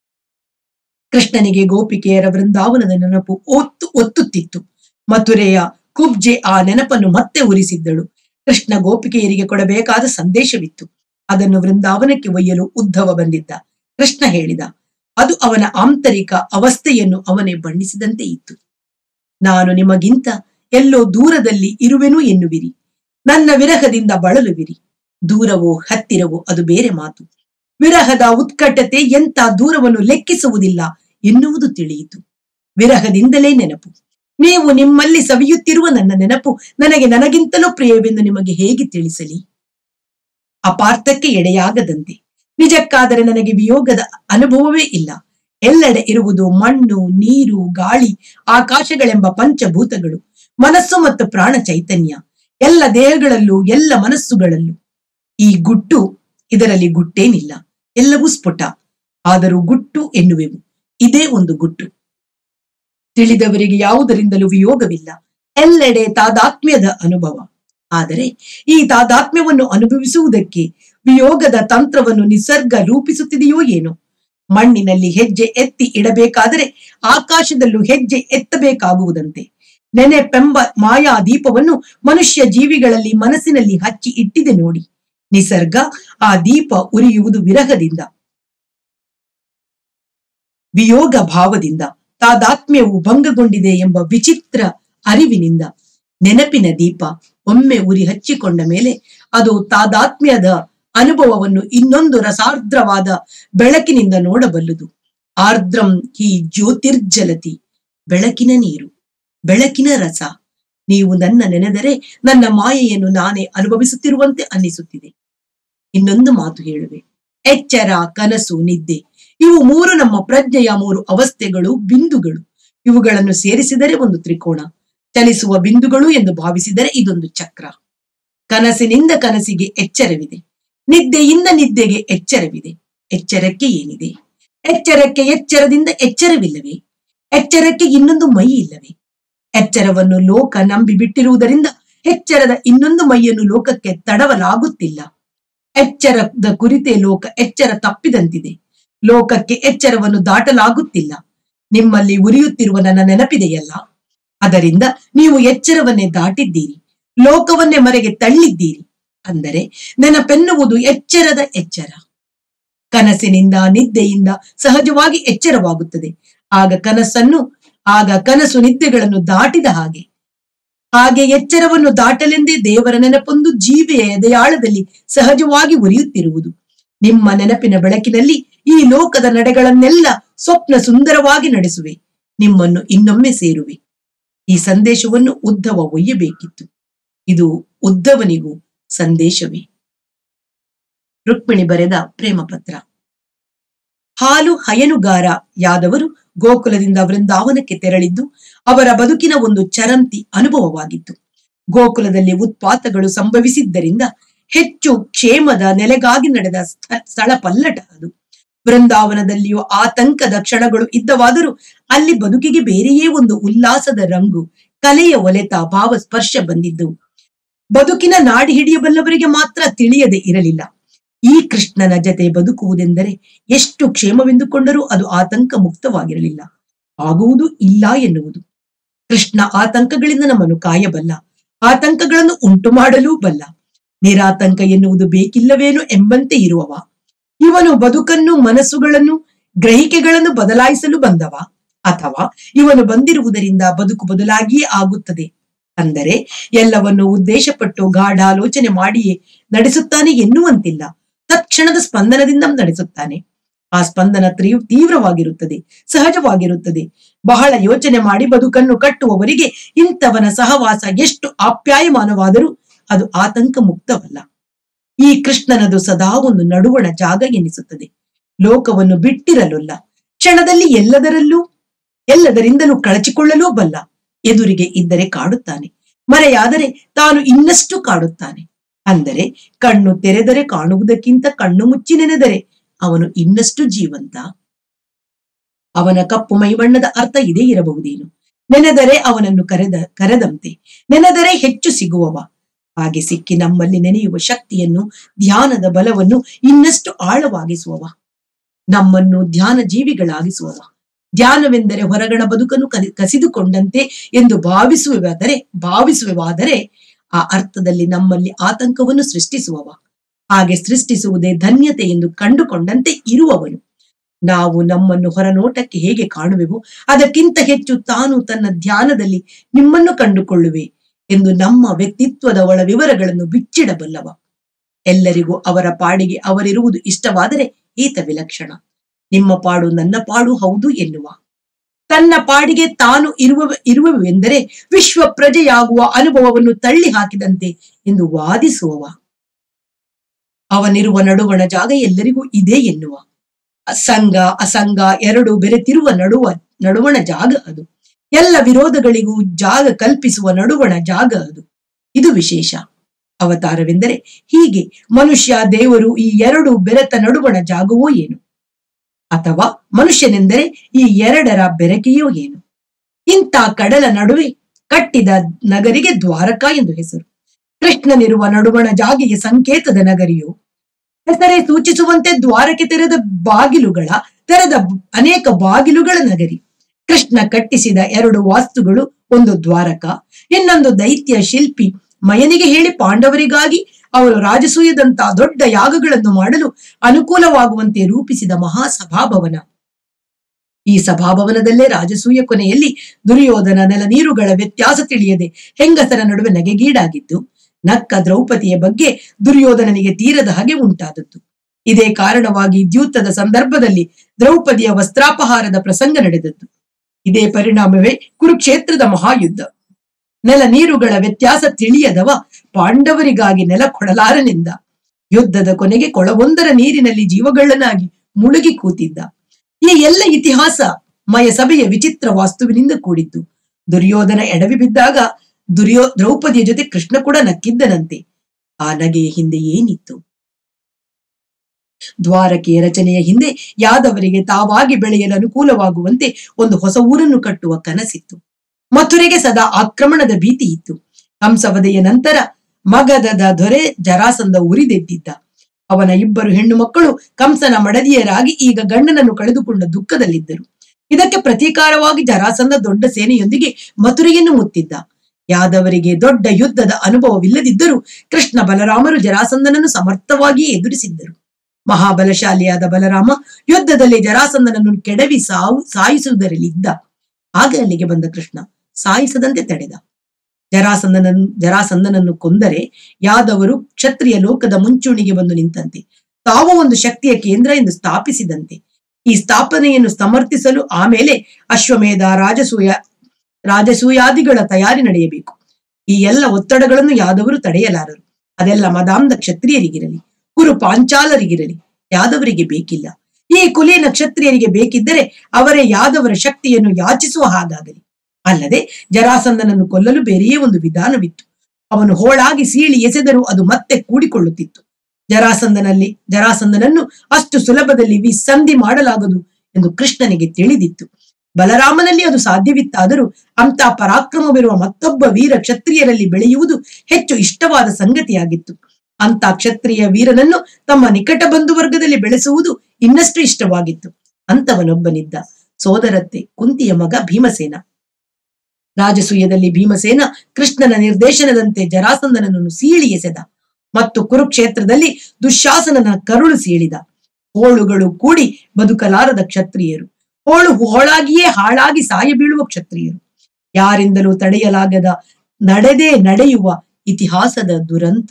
ಕೃಷ್ಣನಿಗೆ ಗೋಪಿಕೆಯರ ವೃಂದಾವನದ ನೆನಪು ಒತ್ತು ಒತ್ತುತ್ತಿತ್ತು ಮಥುರೆಯ ಕುಬ್ಜೆ ಆ ನೆನಪನ್ನು ಮತ್ತೆ ಉರಿಸಿದ್ದಳು ಕೃಷ್ಣ ಗೋಪಿಕೆಯರಿಗೆ ಕೊಡಬೇಕಾದ ಸಂದೇಶವಿತ್ತು ಅದನ್ನು ವೃಂದಾವನಕ್ಕೆ ಒಯ್ಯಲು ಉದ್ಧವ ಬಂದಿದ್ದ ಕೃಷ್ಣ ಹೇಳಿದ ಅದು ಅವನ ಆಂತರಿಕ ಅವಸ್ಥೆಯನ್ನು ಅವನೇ ಬಣ್ಣಿಸಿದಂತೆ ಇತ್ತು ನಾನು ನಿಮಗಿಂತ ಎಲ್ಲೋ ದೂರದಲ್ಲಿ ಇರುವೆನು ಎನ್ನುವಿರಿ ನನ್ನ ವಿರಹದಿಂದ ಬಳಲುವಿರಿ ದೂರವೋ ಹತ್ತಿರವೋ ಅದು ಬೇರೆ ಮಾತು ವಿರಹದ ಉತ್ಕಟತೆ ಎಂತ ದೂರವನ್ನು ಲೆಕ್ಕಿಸುವುದಿಲ್ಲ ಎನ್ನುವುದು ತಿಳಿಯಿತು ವಿರಹದಿಂದಲೇ ನೆನಪು ನೀವು ನಿಮ್ಮಲ್ಲಿ ಸವಿಯುತ್ತಿರುವ ನನ್ನ ನೆನಪು ನನಗೆ ನನಗಿಂತಲೂ ಪ್ರಿಯವೆಂದು ನಿಮಗೆ ಹೇಗೆ ತಿಳಿಸಲಿ ಅಪಾರ್ಥಕ್ಕೆ ಎಡೆಯಾಗದಂತೆ ನಿಜಕ್ಕಾದರೆ ನನಗೆ ವಿಯೋಗದ ಅನುಭವವೇ ಇಲ್ಲ ಎಲ್ಲೆಡೆ ಇರುವುದು ಮಣ್ಣು ನೀರು ಗಾಳಿ ಆಕಾಶಗಳೆಂಬ ಪಂಚಭೂತಗಳು ಮನಸ್ಸು ಮತ್ತು ಪ್ರಾಣ ಚೈತನ್ಯ ಎಲ್ಲ ದೇಹಗಳಲ್ಲೂ ಎಲ್ಲ ಮನಸ್ಸುಗಳಲ್ಲೂ ಈ ಗುಟ್ಟು ಇದರಲ್ಲಿ ಗುಟ್ಟೇನಿಲ್ಲ ಎಲ್ಲವೂ ಸ್ಫುಟ ಆದರೂ ಗುಟ್ಟು ಎನ್ನುವೆವು ಇದೇ ಒಂದು ಗುಟ್ಟು ತಿಳಿದವರಿಗೆ ಯಾವುದರಿಂದಲೂ ವಿಯೋಗವಿಲ್ಲ ಎಲ್ಲೆಡೆ ತಾದಾತ್ಮ್ಯದ ಅನುಭವ ಆದರೆ ಈ ತಾದಾತ್ಮ್ಯವನ್ನು ಅನುಭವಿಸುವುದಕ್ಕೆ ವಿಯೋಗದ ತಂತ್ರವನ್ನು ನಿಸರ್ಗ ರೂಪಿಸುತ್ತಿದೆಯೋ ಏನೋ ಮಣ್ಣಿನಲ್ಲಿ ಹೆಜ್ಜೆ ಎತ್ತಿ ಇಡಬೇಕಾದರೆ ಆಕಾಶದಲ್ಲೂ ಹೆಜ್ಜೆ ಎತ್ತಬೇಕಾಗುವುದಂತೆ ನೆನೆಪೆಂಬ ಮಾಯಾ ದೀಪವನ್ನು ಮನುಷ್ಯ ಜೀವಿಗಳಲ್ಲಿ ಮನಸ್ಸಿನಲ್ಲಿ ಹಚ್ಚಿ ಇಟ್ಟಿದೆ ನೋಡಿ ನಿಸರ್ಗ ಆ ದೀಪ ಉರಿಯುವುದು ವಿರಹದಿಂದ ವಿಯೋಗ ಭಾವದಿಂದ ತಾದಾತ್ಮ್ಯವು ಭಂಗಗೊಂಡಿದೆ ಎಂಬ ವಿಚಿತ್ರ ಅರಿವಿನಿಂದ ನೆನಪಿನ ದೀಪ ಒಮ್ಮೆ ಉರಿ ಹಚ್ಚಿಕೊಂಡ ಮೇಲೆ ಅದು ತಾದಾತ್ಮ್ಯದ ಅನುಭವವನ್ನು ಇನ್ನೊಂದು ರಸಾರ್ದ್ರವಾದ ಬೆಳಕಿನಿಂದ ನೋಡಬಲ್ಲುದು ಆರ್ದ್ರಂ ಹಿ ಜ್ಯೋತಿರ್ಜಲತಿ ಬೆಳಕಿನ ನೀರು ಬೆಳಕಿನ ರಸ ನೀವು ನನ್ನ ನೆನೆದರೆ ನನ್ನ ಮಾಯೆಯನ್ನು ನಾನೇ ಅನುಭವಿಸುತ್ತಿರುವಂತೆ ಅನ್ನಿಸುತ್ತಿದೆ ಇನ್ನೊಂದು ಮಾತು ಹೇಳುವೆ ಎಚ್ಚರ ಕನಸು ನಿದ್ದೆ ಇವು ಮೂರು ನಮ್ಮ ಪ್ರಜ್ಞೆಯ ಮೂರು ಅವಸ್ಥೆಗಳು ಬಿಂದುಗಳು ಇವುಗಳನ್ನು ಸೇರಿಸಿದರೆ ಒಂದು ತ್ರಿಕೋಣ ಚಲಿಸುವ ಬಿಂದುಗಳು ಎಂದು ಭಾವಿಸಿದರೆ ಇದೊಂದು ಚಕ್ರ ಕನಸಿನಿಂದ ಕನಸಿಗೆ ಎಚ್ಚರವಿದೆ ನಿದ್ದೆಯಿಂದ ನಿದ್ದೆಗೆ ಎಚ್ಚರವಿದೆ ಎಚ್ಚರಕ್ಕೆ ಏನಿದೆ ಎಚ್ಚರಕ್ಕೆ ಎಚ್ಚರದಿಂದ ಎಚ್ಚರವಿಲ್ಲವೇ ಎಚ್ಚರಕ್ಕೆ ಇನ್ನೊಂದು ಮೈ ಇಲ್ಲವೇ ಎಚ್ಚರವನ್ನು ಲೋಕ ನಂಬಿ ಬಿಟ್ಟಿರುವುದರಿಂದ ಎಚ್ಚರದ ಇನ್ನೊಂದು ಮೈಯನ್ನು ಲೋಕಕ್ಕೆ ತಡವಲಾಗುತ್ತಿಲ್ಲ ಎಚ್ಚರದ ಕುರಿತೇ ಲೋಕ ಎಚ್ಚರ ತಪ್ಪಿದಂತಿದೆ ಲೋಕಕ್ಕೆ ಎಚ್ಚರವನ್ನು ದಾಟಲಾಗುತ್ತಿಲ್ಲ ನಿಮ್ಮಲ್ಲಿ ಉರಿಯುತ್ತಿರುವ ನನ್ನ ನೆನಪಿದೆಯಲ್ಲ ಅದರಿಂದ ನೀವು ಎಚ್ಚರವನ್ನೇ ದಾಟಿದ್ದೀರಿ ಲೋಕವನ್ನೇ ಮರೆಗೆ ತಳ್ಳಿದ್ದೀರಿ ಅಂದರೆ ನೆನಪೆನ್ನುವುದು ಎಚ್ಚರದ ಎಚ್ಚರ ಕನಸಿನಿಂದ ನಿದ್ದೆಯಿಂದ ಸಹಜವಾಗಿ ಎಚ್ಚರವಾಗುತ್ತದೆ ಆಗ ಕನಸನ್ನು ಆಗ ಕನಸು ನಿದ್ದೆಗಳನ್ನು ದಾಟಿದ ಹಾಗೆ ಹಾಗೆ ಎಚ್ಚರವನ್ನು ದಾಟಲೆಂದೇ ದೇವರ ನೆನಪೊಂದು ಜೀವಿಯ ಎದೆಯಾಳದಲ್ಲಿ ಸಹಜವಾಗಿ ಉರಿಯುತ್ತಿರುವುದು ನಿಮ್ಮ ನೆನಪಿನ ಬೆಳಕಿನಲ್ಲಿ ಈ ಲೋಕದ ನಡೆಗಳನ್ನೆಲ್ಲ ಸ್ವಪ್ನ ಸುಂದರವಾಗಿ ನಡೆಸುವೆ ನಿಮ್ಮನ್ನು ಇನ್ನೊಮ್ಮೆ ಸೇರುವೆ ಈ ಸಂದೇಶವನ್ನು ಉದ್ದವ ಒಯ್ಯಬೇಕಿತ್ತು ಇದು ಉದ್ದವನಿಗೂ ಸಂದೇಶವೇ ರುಕ್ಮಿಣಿ ಬರೆದ ಪ್ರೇಮ ಪತ್ರ ಹಾಲು ಹಯನುಗಾರ ಯಾದವರು ಗೋಕುಲದಿಂದ ವೃಂದಾವನಕ್ಕೆ ತೆರಳಿದ್ದು ಅವರ ಬದುಕಿನ ಒಂದು ಚರಂತಿ ಅನುಭವವಾಗಿತ್ತು ಗೋಕುಲದಲ್ಲಿ ಉತ್ಪಾತಗಳು ಸಂಭವಿಸಿದ್ದರಿಂದ ಹೆಚ್ಚು ಕ್ಷೇಮದ ನೆಲೆಗಾಗಿ ನಡೆದ ಸ್ಥ- ಸ್ಥಳ ಪಲ್ಲಟ ಅದು ವೃಂದಾವನದಲ್ಲಿಯೂ ಆತಂಕದ ಕ್ಷಣಗಳು ಇದ್ದವಾದರೂ ಅಲ್ಲಿ ಬದುಕಿಗೆ ಬೇರೆಯೇ ಒಂದು ಉಲ್ಲಾಸದ ರಂಗು ಕಲೆಯ ಒಲೆತ ಭಾವ ಸ್ಪರ್ಶ ಬಂದಿದ್ದು ಬದುಕಿನ ನಾಡಿ ಹಿಡಿಯಬಲ್ಲವರಿಗೆ ಮಾತ್ರ ತಿಳಿಯದೆ ಇರಲಿಲ್ಲ ಈ ಕೃಷ್ಣನ ಜತೆ ಬದುಕುವುದೆಂದರೆ ಎಷ್ಟು ಕ್ಷೇಮವೆಂದುಕೊಂಡರೂ ಅದು ಆತಂಕ ಮುಕ್ತವಾಗಿರಲಿಲ್ಲ ಆಗುವುದು ಇಲ್ಲ ಎನ್ನುವುದು ಕೃಷ್ಣ ಆತಂಕಗಳಿಂದ ನಮ್ಮನ್ನು ಕಾಯಬಲ್ಲ ಆತಂಕಗಳನ್ನು ಉಂಟು ಮಾಡಲೂ ಬಲ್ಲ ನಿರಾತಂಕ ಎನ್ನುವುದು ಬೇಕಿಲ್ಲವೇನು ಎಂಬಂತೆ ಇರುವವ ಇವನು ಬದುಕನ್ನು ಮನಸ್ಸುಗಳನ್ನು ಗ್ರಹಿಕೆಗಳನ್ನು ಬದಲಾಯಿಸಲು ಬಂದವ ಅಥವಾ ಇವನು ಬಂದಿರುವುದರಿಂದ ಬದುಕು ಬದಲಾಗಿಯೇ ಆಗುತ್ತದೆ ಅಂದರೆ ಎಲ್ಲವನ್ನು ಉದ್ದೇಶಪಟ್ಟು ಗಾಢಾಲೋಚನೆ ಮಾಡಿಯೇ ನಡೆಸುತ್ತಾನೆ ಎನ್ನುವಂತಿಲ್ಲ ತತ್ಕ್ಷಣದ ಸ್ಪಂದನದಿಂದ ನಡೆಸುತ್ತಾನೆ ಆ ಸ್ಪಂದನ ತೀವ್- ತೀವ್ರವಾಗಿರುತ್ತದೆ ಸಹಜವಾಗಿರುತ್ತದೆ ಬಹಳ ಯೋಚನೆ ಮಾಡಿ ಬದುಕನ್ನು ಕಟ್ಟುವವರಿಗೆ ಇಂಥವನ ಸಹವಾಸ ಎಷ್ಟು ಆಪ್ಯಾಯಮಾನವಾದರೂ ಅದು ಆತಂಕ ಮುಕ್ತವಲ್ಲ ಈ ಕೃಷ್ಣನದು ಸದಾ ಒಂದು ನಡುವಣ ಜಾಗ ಎನಿಸುತ್ತದೆ ಲೋಕವನ್ನು ಬಿಟ್ಟಿರಲೊಲ್ಲ ಕ್ಷಣದಲ್ಲಿ ಎಲ್ಲದರಲ್ಲೂ ಎಲ್ಲದರಿಂದಲೂ ಕಳಚಿಕೊಳ್ಳಲೂ ಬಲ್ಲ ಎದುರಿಗೆ ಇದ್ದರೆ ಕಾಡುತ್ತಾನೆ ಮರೆಯಾದರೆ ತಾನು ಇನ್ನಷ್ಟು ಕಾಡುತ್ತಾನೆ ಅಂದರೆ ಕಣ್ಣು ತೆರೆದರೆ ಕಾಣುವುದಕ್ಕಿಂತ ಕಣ್ಣು ಮುಚ್ಚಿ ನೆನೆದರೆ ಅವನು ಇನ್ನಷ್ಟು ಜೀವಂತ ಅವನ ಕಪ್ಪು ಮೈಬಣ್ಣದ ಅರ್ಥ ಇದೇ ಇರಬಹುದೇನು ನೆನೆದರೆ ಅವನನ್ನು ಕರೆದ ಕರೆದಂತೆ ನೆನೆದರೆ ಹೆಚ್ಚು ಸಿಗುವವ ಹಾಗೆ ಸಿಕ್ಕಿ ನಮ್ಮಲ್ಲಿ ನೆನೆಯುವ ಶಕ್ತಿಯನ್ನು ಧ್ಯಾನದ ಬಲವನ್ನು ಇನ್ನಷ್ಟು ಆಳವಾಗಿಸುವವ ನಮ್ಮನ್ನು ಧ್ಯಾನ ಜೀವಿಗಳಾಗಿಸುವವ ಧ್ಯಾನವೆಂದರೆ ಹೊರಗಣ ಬದುಕನ್ನು ಕಲಿ ಕಸಿದುಕೊಂಡಂತೆ ಎಂದು ಭಾವಿಸುವಾದರೆ ಭಾವಿಸುವಾದರೆ ಆ ಅರ್ಥದಲ್ಲಿ ನಮ್ಮಲ್ಲಿ ಆತಂಕವನ್ನು ಸೃಷ್ಟಿಸುವವ ಹಾಗೆ ಸೃಷ್ಟಿಸುವುದೇ ಧನ್ಯತೆ ಎಂದು ಕಂಡುಕೊಂಡಂತೆ ಇರುವವನು ನಾವು ನಮ್ಮನ್ನು ಹೊರನೋಟಕ್ಕೆ ಹೇಗೆ ಕಾಣುವೆವೋ ಅದಕ್ಕಿಂತ ಹೆಚ್ಚು ತಾನು ತನ್ನ ಧ್ಯಾನದಲ್ಲಿ ನಿಮ್ಮನ್ನು ಕಂಡುಕೊಳ್ಳುವೆ ಎಂದು ನಮ್ಮ ವ್ಯಕ್ತಿತ್ವದ ಒಳ ವಿವರಗಳನ್ನು ಬಿಚ್ಚಿಡಬಲ್ಲವ ಎಲ್ಲರಿಗೂ ಅವರ ಪಾಡಿಗೆ ಅವರಿರುವುದು ಇಷ್ಟವಾದರೆ ಈತ ವಿಲಕ್ಷಣ ನಿಮ್ಮ ಪಾಡು ನನ್ನ ಪಾಡು ಹೌದು ಎನ್ನುವ ತನ್ನ ಪಾಡಿಗೆ ತಾನು ಇರುವ ಇರುವವೆಂದರೆ ವಿಶ್ವ ಪ್ರಜೆಯಾಗುವ ಅನುಭವವನ್ನು ತಳ್ಳಿ ಹಾಕಿದಂತೆ ಎಂದು ವಾದಿಸುವವ ಅವನಿರುವ ನಡುವಣ ಜಾಗ ಎಲ್ಲರಿಗೂ ಇದೆ ಎನ್ನುವ ಸಂಘ ಅಸಂಗ ಎರಡು ಬೆರೆತಿರುವ ನಡುವ ನಡುವಣ ಜಾಗ ಅದು ಎಲ್ಲ ವಿರೋಧಗಳಿಗೂ ಜಾಗ ಕಲ್ಪಿಸುವ ನಡುವಣ ಜಾಗ ಅದು ಇದು ವಿಶೇಷ ಅವತಾರವೆಂದರೆ ಹೀಗೆ ಮನುಷ್ಯ ದೇವರು ಈ ಎರಡು ಬೆರೆತ ನಡುವಣ ಜಾಗವೋ ಏನು ಅಥವಾ ಮನುಷ್ಯನೆಂದರೆ ಈ ಎರಡರ ಬೆರಕೆಯೋ ಏನು ಇಂಥ ಕಡಲ ನಡುವೆ ಕಟ್ಟಿದ ನಗರಿಗೆ ದ್ವಾರಕ ಎಂದು ಹೆಸರು ಕೃಷ್ಣನಿರುವ ನಡುವಣ ಜಾಗಿಗೆ ಸಂಕೇತದ ನಗರಿಯು ಹೆಸರೇ ಸೂಚಿಸುವಂತೆ ದ್ವಾರಕ್ಕೆ ತೆರೆದ ಬಾಗಿಲುಗಳ ತೆರೆದ ಅನೇಕ ಬಾಗಿಲುಗಳ ನಗರಿ ಕೃಷ್ಣ ಕಟ್ಟಿಸಿದ ಎರಡು ವಾಸ್ತುಗಳು ಒಂದು ದ್ವಾರಕ ಇನ್ನೊಂದು ದೈತ್ಯ ಶಿಲ್ಪಿ ಮಯನಿಗೆ ಹೇಳಿ ಪಾಂಡವರಿಗಾಗಿ ಅವರು ರಾಜಸೂಯದಂತ ದೊಡ್ಡ ಯಾಗಗಳನ್ನು ಮಾಡಲು ಅನುಕೂಲವಾಗುವಂತೆ ರೂಪಿಸಿದ ಮಹಾ ಸಭಾಭವನ ಈ ಸಭಾಭವನದಲ್ಲೇ ರಾಜಸೂಯ ಕೊನೆಯಲ್ಲಿ ದುರ್ಯೋಧನ ನೆಲ ನೀರುಗಳ ವ್ಯತ್ಯಾಸ ತಿಳಿಯದೆ ಹೆಂಗಸರ ನಡುವೆ ನಗೆಗೀಡಾಗಿದ್ದು ನಕ್ಕ ದ್ರೌಪದಿಯ ಬಗ್ಗೆ ದುರ್ಯೋಧನನಿಗೆ ತೀರದ ಹಾಗೆ ಉಂಟಾದದ್ದು ಇದೇ ಕಾರಣವಾಗಿ ದ್ಯೂತದ ಸಂದರ್ಭದಲ್ಲಿ ದ್ರೌಪದಿಯ ವಸ್ತ್ರಾಪಹಾರದ ಪ್ರಸಂಗ ನಡೆದದ್ದು ಇದೇ ಪರಿಣಾಮವೇ ಕುರುಕ್ಷೇತ್ರದ ಮಹಾಯುದ್ಧ ನೆಲ ನೀರುಗಳ ವ್ಯತ್ಯಾಸ ತಿಳಿಯದವ ಪಾಂಡವರಿಗಾಗಿ ನೆಲ ಕೊಡಲಾರನೆಂದ ಯುದ್ಧದ ಕೊನೆಗೆ ಕೊಳವೊಂದರ ನೀರಿನಲ್ಲಿ ಜೀವಗಳ್ಳನಾಗಿ ಮುಳುಗಿ ಕೂತಿದ್ದ ಈ ಎಲ್ಲ ಇತಿಹಾಸ ಮಯ ಸಭೆಯ ವಿಚಿತ್ರ ವಾಸ್ತುವಿನಿಂದ ಕೂಡಿದ್ದು ದುರ್ಯೋಧನ ಎಡವಿ ಬಿದ್ದಾಗ ದುರ್ಯೋ ದ್ರೌಪದಿಯ ಜೊತೆ ಕೃಷ್ಣ ಕೂಡ ನಕ್ಕಿದ್ದನಂತೆ ಆ ನಗೆಯ ಹಿಂದೆ ಏನಿತ್ತು ದ್ವಾರಕೆಯ ರಚನೆಯ ಹಿಂದೆ ಯಾದವರಿಗೆ ತಾವಾಗಿ ಬೆಳೆಯಲು ಅನುಕೂಲವಾಗುವಂತೆ ಒಂದು ಹೊಸ ಊರನ್ನು ಕಟ್ಟುವ ಕನಸಿತ್ತು ಮಥುರೆಗೆ ಸದಾ ಆಕ್ರಮಣದ ಭೀತಿ ಇತ್ತು ಕಂಸವಧೆಯ ನಂತರ ಮಗಧದ ದೊರೆ ಜರಾಸಂಧ ಉರಿದೆದ್ದಿದ್ದ ಅವನ ಇಬ್ಬರು ಹೆಣ್ಣು ಮಕ್ಕಳು ಕಂಸನ ಮಡದಿಯರಾಗಿ ಈಗ ಗಂಡನನ್ನು ಕಳೆದುಕೊಂಡ ದುಃಖದಲ್ಲಿದ್ದರು ಇದಕ್ಕೆ ಪ್ರತೀಕಾರವಾಗಿ ಜರಾಸಂಧ ದೊಡ್ಡ ಸೇನೆಯೊಂದಿಗೆ ಮಥುರೆಯನ್ನು ಮುತ್ತಿದ್ದ ಯಾದವರಿಗೆ ದೊಡ್ಡ ಯುದ್ಧದ ಅನುಭವವಿಲ್ಲದಿದ್ದರೂ ಕೃಷ್ಣ ಬಲರಾಮರು ಜರಾಸಂಧನನ್ನು ಸಮರ್ಥವಾಗಿ ಎದುರಿಸಿದ್ದರು ಮಹಾಬಲಶಾಲಿಯಾದ ಬಲರಾಮ ಯುದ್ಧದಲ್ಲಿ ಜರಾಸಂಧನನ್ನು ಕೆಡವಿ ಸಾವು ಸಾಯಿಸುವುದರಲ್ಲಿದ್ದ ಆಗ ಅಲ್ಲಿಗೆ ಬಂದ ಕೃಷ್ಣ ಸಾಯಿಸದಂತೆ ತಡೆದ ಜರಾಸಂಧನನ್ನು ಜರಾಸಂಧನನ್ನು ಕೊಂದರೆ ಯಾದವರು ಕ್ಷತ್ರಿಯ ಲೋಕದ ಮುಂಚೂಣಿಗೆ ಬಂದು ನಿಂತಂತೆ ತಾವು ಒಂದು ಶಕ್ತಿಯ ಕೇಂದ್ರ ಎಂದು ಸ್ಥಾಪಿಸಿದಂತೆ ಈ ಸ್ಥಾಪನೆಯನ್ನು ಸಮರ್ಥಿಸಲು ಆಮೇಲೆ ಅಶ್ವಮೇಧ ರಾಜಸೂಯ ರಾಜಸೂಯಾದಿಗಳ ತಯಾರಿ ನಡೆಯಬೇಕು ಈ ಎಲ್ಲ ಒತ್ತಡಗಳನ್ನು ಯಾದವರು ತಡೆಯಲಾರರು ಅದೆಲ್ಲ ಮದಾಂಧ ಕ್ಷತ್ರಿಯರಿಗಿರಲಿ ಕುರು ಪಾಂಚಾಲರಿಗಿರಲಿ ಯಾದವರಿಗೆ ಬೇಕಿಲ್ಲ ಈ ಕುಲಿ ನಕ್ಷತ್ರಿಯರಿಗೆ ಬೇಕಿದ್ದರೆ ಅವರೇ ಯಾದವರ ಶಕ್ತಿಯನ್ನು ಯಾಚಿಸುವ ಹಾಗಾಗಲಿ ಅಲ್ಲದೆ ಜರಾಸಂಧನನ್ನು ಕೊಲ್ಲಲು ಬೇರೆಯೇ ಒಂದು ವಿಧಾನವಿತ್ತು ಅವನು ಹೋಳಾಗಿ ಸೀಳಿ ಎಸೆದರೂ ಅದು ಮತ್ತೆ ಕೂಡಿಕೊಳ್ಳುತ್ತಿತ್ತು ಜರಾಸಂಧನಲ್ಲಿ ಜರಾಸಂಧನನ್ನು ಅಷ್ಟು ಸುಲಭದಲ್ಲಿ ವಿಸಂಧಿ ಮಾಡಲಾಗದು ಎಂದು ಕೃಷ್ಣನಿಗೆ ತಿಳಿದಿತ್ತು ಬಲರಾಮನಲ್ಲಿ ಅದು ಸಾಧ್ಯವಿತ್ತಾದರೂ ಅಂತ ಪರಾಕ್ರಮವಿರುವ ಮತ್ತೊಬ್ಬ ವೀರ ಕ್ಷತ್ರಿಯರಲ್ಲಿ ಬೆಳೆಯುವುದು ಹೆಚ್ಚು ಇಷ್ಟವಾದ ಸಂಗತಿಯಾಗಿತ್ತು ಅಂತ ಕ್ಷತ್ರಿಯ ವೀರನನ್ನು ತಮ್ಮ ನಿಕಟ ಬಂಧುವರ್ಗದಲ್ಲಿ ಬೆಳೆಸುವುದು ಇನ್ನಷ್ಟು ಇಷ್ಟವಾಗಿತ್ತು ಅಂತವನೊಬ್ಬನಿದ್ದ ಸೋದರತ್ತೆ ಕುಂತಿಯ ಮಗ ಭೀಮಸೇನ ರಾಜಸೂಯದಲ್ಲಿ ಭೀಮಸೇನ ಕೃಷ್ಣನ ನಿರ್ದೇಶನದಂತೆ ಜರಾಸಂಧನನ್ನು ಸೀಳಿ ಎಸೆದ ಮತ್ತು ಕುರುಕ್ಷೇತ್ರದಲ್ಲಿ ದುಶ್ಯಾಸನನ ಕರುಳು ಸೀಳಿದ ಹೋಳುಗಳು ಕೂಡಿ ಬದುಕಲಾರದ ಕ್ಷತ್ರಿಯರು ಹೋಳು ಹೋಳಾಗಿಯೇ ಹಾಳಾಗಿ ಸಾಯ ಬೀಳುವ ಕ್ಷತ್ರಿಯರು ಯಾರಿಂದಲೂ ತಡೆಯಲಾಗದ ನಡೆದೇ ನಡೆಯುವ ಇತಿಹಾಸದ ದುರಂತ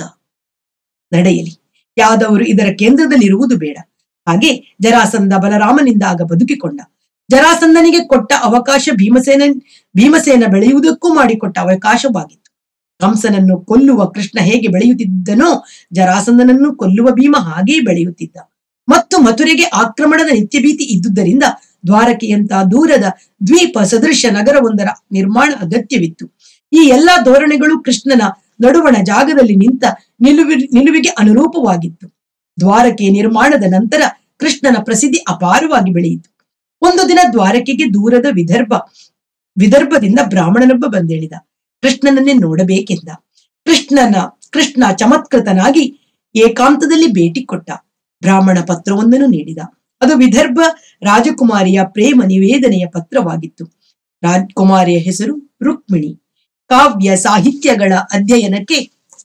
ನಡೆಯಲಿ ಯಾದವರು ಇದರ ಕೇಂದ್ರದಲ್ಲಿರುವುದು ಬೇಡ ಹಾಗೆ ಜರಾಸಂಧ ಬಲರಾಮನಿಂದ ಆಗ ಬದುಕಿಕೊಂಡ ಜರಾಸಂಧನಿಗೆ ಕೊಟ್ಟ ಅವಕಾಶ ಭೀಮಸೇನ ಭೀಮಸೇನ ಬೆಳೆಯುವುದಕ್ಕೂ ಮಾಡಿಕೊಟ್ಟ ಅವಕಾಶವಾಗಿತ್ತು ಕಂಸನನ್ನು ಕೊಲ್ಲುವ ಕೃಷ್ಣ ಹೇಗೆ ಬೆಳೆಯುತ್ತಿದ್ದನೋ ಜರಾಸಂಧನನ್ನು ಕೊಲ್ಲುವ ಭೀಮ ಹಾಗೇ ಬೆಳೆಯುತ್ತಿದ್ದ ಮತ್ತು ಮಥುರೆಗೆ ಆಕ್ರಮಣದ ನಿತ್ಯಭೀತಿ ಇದ್ದುದರಿಂದ ದ್ವಾರಕೆಯಂತ ದೂರದ ದ್ವೀಪ ಸದೃಶ ನಗರವೊಂದರ ನಿರ್ಮಾಣ ಅಗತ್ಯವಿತ್ತು ಈ ಎಲ್ಲಾ ಧೋರಣೆಗಳು ಕೃಷ್ಣನ ನಡುವಣ ಜಾಗದಲ್ಲಿ ನಿಂತ ನಿಲುವಿ ನಿಲುವಿಗೆ ಅನುರೂಪವಾಗಿತ್ತು ದ್ವಾರಕೆ ನಿರ್ಮಾಣದ ನಂತರ ಕೃಷ್ಣನ ಪ್ರಸಿದ್ಧಿ ಅಪಾರವಾಗಿ ಬೆಳೆಯಿತು ಒಂದು ದಿನ ದ್ವಾರಕೆಗೆ ದೂರದ ವಿದರ್ಭ ವಿದರ್ಭದಿಂದ ಬ್ರಾಹ್ಮಣನೊಬ್ಬ ಬಂದೇಳಿದ ಕೃಷ್ಣನನ್ನೇ ನೋಡಬೇಕೆಂದ ಕೃಷ್ಣನ ಕೃಷ್ಣ ಚಮತ್ಕೃತನಾಗಿ ಏಕಾಂತದಲ್ಲಿ ಭೇಟಿ ಕೊಟ್ಟ ಬ್ರಾಹ್ಮಣ ಪತ್ರವೊಂದನ್ನು ನೀಡಿದ ಅದು ವಿದರ್ಭ ರಾಜಕುಮಾರಿಯ ಪ್ರೇಮ ನಿವೇದನೆಯ ಪತ್ರವಾಗಿತ್ತು ರಾಜಕುಮಾರಿಯ ಹೆಸರು ರುಕ್ಮಿಣಿ ಕಾವ್ಯ ಸಾಹಿತ್ಯಗಳ ಅಧ್ಯಯನಕ್ಕೆ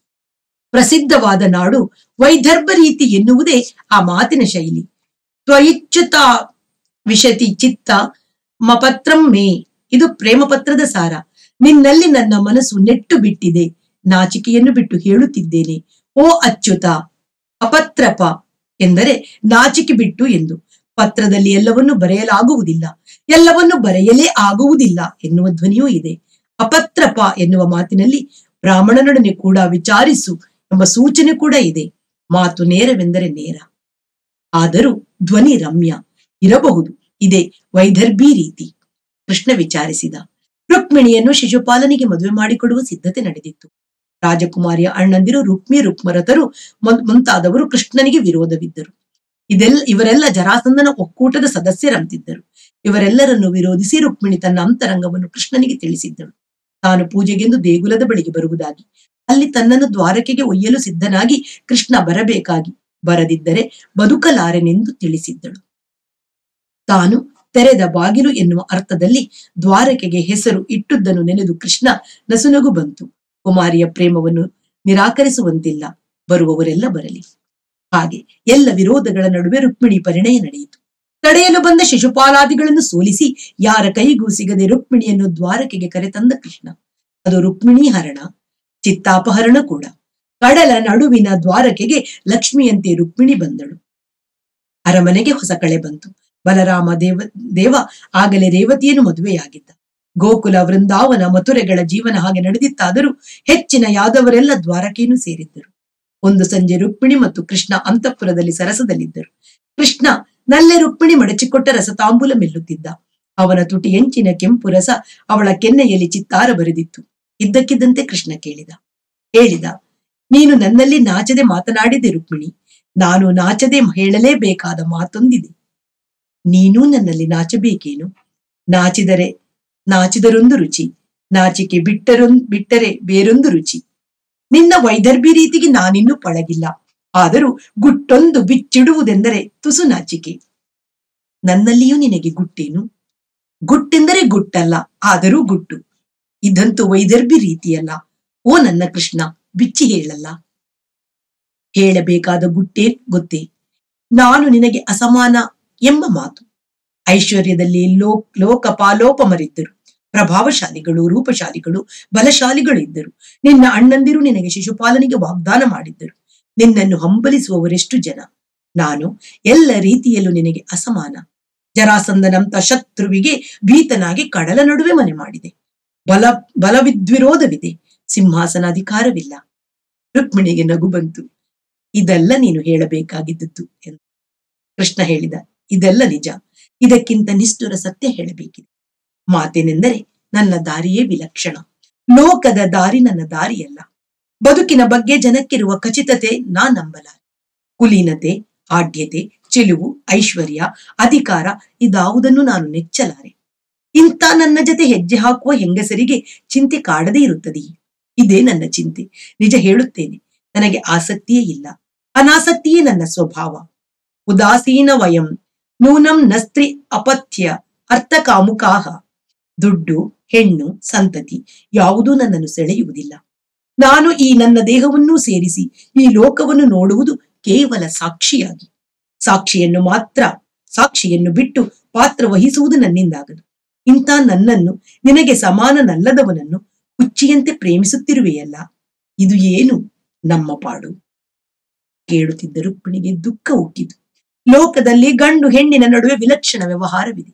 ಪ್ರಸಿದ್ಧವಾದ ನಾಡು ವೈದರ್ಭ ರೀತಿ ಎನ್ನುವುದೇ ಆ ಮಾತಿನ ಶೈಲಿ ತ್ವಯಿಚ್ಯುತ ವಿಶತಿ ಚಿತ್ತ ಮಪತ್ರಂ ಮೇ ಇದು ಪ್ರೇಮ ಪತ್ರದ ಸಾರ ನಿನ್ನಲ್ಲಿ ನನ್ನ ಮನಸ್ಸು ನೆಟ್ಟು ಬಿಟ್ಟಿದೆ ನಾಚಿಕೆಯನ್ನು ಬಿಟ್ಟು ಹೇಳುತ್ತಿದ್ದೇನೆ ಓ ಅಚ್ಯುತ ಅಪತ್ರಪ ಎಂದರೆ ನಾಚಿಕೆ ಬಿಟ್ಟು ಎಂದು ಪತ್ರದಲ್ಲಿ ಎಲ್ಲವನ್ನು ಬರೆಯಲಾಗುವುದಿಲ್ಲ ಎಲ್ಲವನ್ನು ಬರೆಯಲೇ ಆಗುವುದಿಲ್ಲ ಎನ್ನುವ ಧ್ವನಿಯೂ ಇದೆ ಅಪತ್ರಪ ಎನ್ನುವ ಮಾತಿನಲ್ಲಿ ಬ್ರಾಹ್ಮಣನೊಡನೆ ಕೂಡ ವಿಚಾರಿಸು ಎಂಬ ಸೂಚನೆ ಕೂಡ ಇದೆ ಮಾತು ನೇರವೆಂದರೆ ನೇರ ಆದರೂ ಧ್ವನಿ ರಮ್ಯ ಇರಬಹುದು ಇದೆ ವೈದರ್ಭಿ ರೀತಿ ಕೃಷ್ಣ ವಿಚಾರಿಸಿದ ರುಕ್ಮಿಣಿಯನ್ನು ಶಿಶುಪಾಲನಿಗೆ ಮದುವೆ ಮಾಡಿಕೊಡುವ ಸಿದ್ಧತೆ ನಡೆದಿತ್ತು ರಾಜಕುಮಾರಿಯ ಅಣ್ಣಂದಿರು ರುಕ್ಮಿ ರುಕ್ಮರತರು ಮೊಂ- ಮುಂತಾದವರು ಕೃಷ್ಣನಿಗೆ ವಿರೋಧವಿದ್ದರು ಇದೆಲ್ಲ ಇವರೆಲ್ಲ ಜರಾಸಂಧನ ಒಕ್ಕೂಟದ ಸದಸ್ಯರಂತಿದ್ದರು ಇವರೆಲ್ಲರನ್ನು ವಿರೋಧಿಸಿ ರುಕ್ಮಿಣಿ ತನ್ನ ಅಂತರಂಗವನ್ನು ಕೃಷ್ಣನಿಗೆ ತಿಳಿಸಿದ್ದಳು ತಾನು ಪೂಜೆಗೆಂದು ದೇಗುಲದ ಬಳಿಗೆ ಬರುವುದಾಗಿ ಅಲ್ಲಿ ತನ್ನನ್ನು ದ್ವಾರಕೆಗೆ ಒಯ್ಯಲು ಸಿದ್ಧನಾಗಿ ಕೃಷ್ಣ ಬರಬೇಕಾಗಿ ಬರದಿದ್ದರೆ ಬದುಕಲಾರೆನೆಂದು ತಿಳಿಸಿದ್ದಳು ತಾನು ತೆರೆದ ಬಾಗಿಲು ಎನ್ನುವ ಅರ್ಥದಲ್ಲಿ ದ್ವಾರಕೆಗೆ ಹೆಸರು ಇಟ್ಟುದನ್ನು ನೆನೆದು ಕೃಷ್ಣ ನಸುನಗು ಬಂತು ಕುಮಾರಿಯ ಪ್ರೇಮವನ್ನು ನಿರಾಕರಿಸುವಂತಿಲ್ಲ ಬರುವವರೆಲ್ಲ ಬರಲಿ ಹಾಗೆ ಎಲ್ಲ ವಿರೋಧಗಳ ನಡುವೆ ರುಕ್ಮಿಣಿ ಪರಿಣಯ ನಡೆಯಿತು ತಡೆಯಲು ಬಂದ ಶಿಶುಪಾಲಾದಿಗಳನ್ನು ಸೋಲಿಸಿ ಯಾರ ಕೈಗೂ ಸಿಗದೆ ರುಕ್ಮಿಣಿಯನ್ನು ದ್ವಾರಕೆಗೆ ಕರೆತಂದ ಕೃಷ್ಣ ಅದು ರುಕ್ಮಿಣಿ ಹರಣ ಚಿತ್ತಾಪಹರಣ ಕೂಡ ಕಡಲ ನಡುವಿನ ದ್ವಾರಕೆಗೆ ಲಕ್ಷ್ಮಿಯಂತೆ ರುಕ್ಮಿಣಿ ಬಂದಳು ಅರಮನೆಗೆ ಹೊಸ ಕಳೆ ಬಂತು ಬಲರಾಮ ದೇವ ದೇವ ಆಗಲೇ ರೇವತಿಯನ್ನು ಮದುವೆಯಾಗಿದ್ದ ಗೋಕುಲ ವೃಂದಾವನ ಮಥುರೆಗಳ ಜೀವನ ಹಾಗೆ ನಡೆದಿತ್ತಾದರೂ ಹೆಚ್ಚಿನ ಯಾದವರೆಲ್ಲ ದ್ವಾರಕೆಯನ್ನು ಸೇರಿದ್ದರು ಒಂದು ಸಂಜೆ ರುಕ್ಮಿಣಿ ಮತ್ತು ಕೃಷ್ಣ ಅಂತಃಪುರದಲ್ಲಿ ಸರಸದಲ್ಲಿದ್ದರು ಕೃಷ್ಣ ನಲ್ಲೆ ರುಕ್ಮಿಣಿ ಮಡಚಿಕೊಟ್ಟ ರಸತಾಂಬೂಲ ಮೆಲ್ಲುತ್ತಿದ್ದ ಅವನ ತುಟಿಯಂಚಿನ ಕೆಂಪು ರಸ ಅವಳ ಕೆನ್ನೆಯಲ್ಲಿ ಚಿತ್ತಾರ ಬರೆದಿತ್ತು ಇದ್ದಕ್ಕಿದ್ದಂತೆ ಕೃಷ್ಣ ಕೇಳಿದ ಹೇಳಿದ ನೀನು ನನ್ನಲ್ಲಿ ನಾಚದೆ ಮಾತನಾಡಿದೆ ರುಕ್ಮಿಣಿ ನಾನು ನಾಚದೆ ಹೇಳಲೇಬೇಕಾದ ಮಾತೊಂದಿದೆ ನೀನೂ ನನ್ನಲ್ಲಿ ನಾಚಬೇಕೇನು ನಾಚಿದರೆ ನಾಚಿದರೊಂದು ರುಚಿ ನಾಚಿಕೆ ಬಿಟ್ಟರೊಂದು ಬಿಟ್ಟರೆ ಬೇರೊಂದು ರುಚಿ ನಿನ್ನ ವೈದರ್ಭಿ ರೀತಿಗೆ ನಾನಿನ್ನೂ ಪಳಗಿಲ್ಲ ಆದರೂ ಗುಟ್ಟೊಂದು ಬಿಚ್ಚಿಡುವುದೆಂದರೆ ತುಸು ನಾಚಿಕೆ ನನ್ನಲ್ಲಿಯೂ ನಿನಗೆ ಗುಟ್ಟೇನು ಗುಟ್ಟೆಂದರೆ ಗುಟ್ಟಲ್ಲ ಆದರೂ ಗುಟ್ಟು ಇದಂತೂ ವೈದರ್ಭಿ ರೀತಿಯಲ್ಲ ಓ ನನ್ನ ಕೃಷ್ಣ ಬಿಚ್ಚಿ ಹೇಳಲ್ಲ ಹೇಳಬೇಕಾದ ಗುಟ್ಟೇ ಗೊತ್ತೇ ನಾನು ನಿನಗೆ ಅಸಮಾನ ಎಂಬ ಮಾತು ಐಶ್ವರ್ಯದಲ್ಲಿ ಲೋಕ್ ಲೋಕಪಾಲೋಪಮರಿದ್ದರು ಪ್ರಭಾವಶಾಲಿಗಳು ರೂಪಶಾಲಿಗಳು ಬಲಶಾಲಿಗಳು ಇದ್ದರು ನಿನ್ನ ಅಣ್ಣಂದಿರು ನಿನಗೆ ಶಿಶುಪಾಲನಿಗೆ ವಾಗ್ದಾನ ಮಾಡಿದ್ದರು ನಿನ್ನನ್ನು ಹಂಬಲಿಸುವವರೆಷ್ಟು ಜನ ನಾನು ಎಲ್ಲ ರೀತಿಯಲ್ಲೂ ನಿನಗೆ ಅಸಮಾನ ಜರಾಸಂದನಂತ ಶತ್ರುವಿಗೆ ಭೀತನಾಗಿ ಕಡಲ ನಡುವೆ ಮನೆ ಮಾಡಿದೆ ಬಲ ಬಲವಿದ್ವಿರೋಧವಿದೆ ಸಿಂಹಾಸನ ಅಧಿಕಾರವಿಲ್ಲ ರುಕ್ಮಿಣಿಗೆ ನಗು ಬಂತು ಇದೆಲ್ಲ ನೀನು ಹೇಳಬೇಕಾಗಿದ್ದದ್ದು ಎಂದು ಕೃಷ್ಣ ಹೇಳಿದ ಇದೆಲ್ಲ ನಿಜ ಇದಕ್ಕಿಂತ ನಿಷ್ಠುರ ಸತ್ಯ ಹೇಳಬೇಕಿದೆ ಮಾತೇನೆಂದರೆ ನನ್ನ ದಾರಿಯೇ ವಿಲಕ್ಷಣ ಲೋಕದ ದಾರಿ ನನ್ನ ದಾರಿಯಲ್ಲ ಬದುಕಿನ ಬಗ್ಗೆ ಜನಕ್ಕಿರುವ ಖಚಿತತೆ ನಾ ನಂಬಲಾರೆ ಕುಲೀನತೆ ಆಡ್ಯತೆ ಚೆಲುವು ಐಶ್ವರ್ಯ ಅಧಿಕಾರ ಇದಾವುದನ್ನು ನಾನು ನೆಚ್ಚಲಾರೆ ಇಂಥ ನನ್ನ ಜೊತೆ ಹೆಜ್ಜೆ ಹಾಕುವ ಹೆಂಗಸರಿಗೆ ಚಿಂತೆ ಕಾಡದೇ ಇರುತ್ತದೆಯೇ ಇದೇ ನನ್ನ ಚಿಂತೆ ನಿಜ ಹೇಳುತ್ತೇನೆ ನನಗೆ ಆಸಕ್ತಿಯೇ ಇಲ್ಲ ಅನಾಸಕ್ತಿಯೇ ನನ್ನ ಸ್ವಭಾವ ಉದಾಸೀನ ವಯಂ ನೂನಂ ನಸ್ತ್ರಿ ಅಪಥ್ಯ ಅರ್ಥಕಾಮುಕಾಹ ದುಡ್ಡು ಹೆಣ್ಣು ಸಂತತಿ ಯಾವುದೂ ನನ್ನನ್ನು ಸೆಳೆಯುವುದಿಲ್ಲ ನಾನು ಈ ನನ್ನ ದೇಹವನ್ನೂ ಸೇರಿಸಿ ಈ ಲೋಕವನ್ನು ನೋಡುವುದು ಕೇವಲ ಸಾಕ್ಷಿಯಾಗಿ ಸಾಕ್ಷಿಯನ್ನು ಮಾತ್ರ ಸಾಕ್ಷಿಯನ್ನು ಬಿಟ್ಟು ಪಾತ್ರ ವಹಿಸುವುದು ನನ್ನಿಂದಾಗದು ಇಂಥ ನನ್ನನ್ನು ನಿನಗೆ ಸಮಾನನಲ್ಲದವನನ್ನು ಹುಚ್ಚಿಯಂತೆ ಪ್ರೇಮಿಸುತ್ತಿರುವೆಯಲ್ಲ ಇದು ಏನು ನಮ್ಮ ಪಾಡು ಕೇಳುತ್ತಿದ್ದ ರುಕ್ಮಿಣಿಗೆ ದುಃಖ ಉಕ್ಕಿತು ಲೋಕದಲ್ಲಿ ಗಂಡು ಹೆಣ್ಣಿನ ನಡುವೆ ವಿಲಕ್ಷಣ ವ್ಯವಹಾರವಿದೆ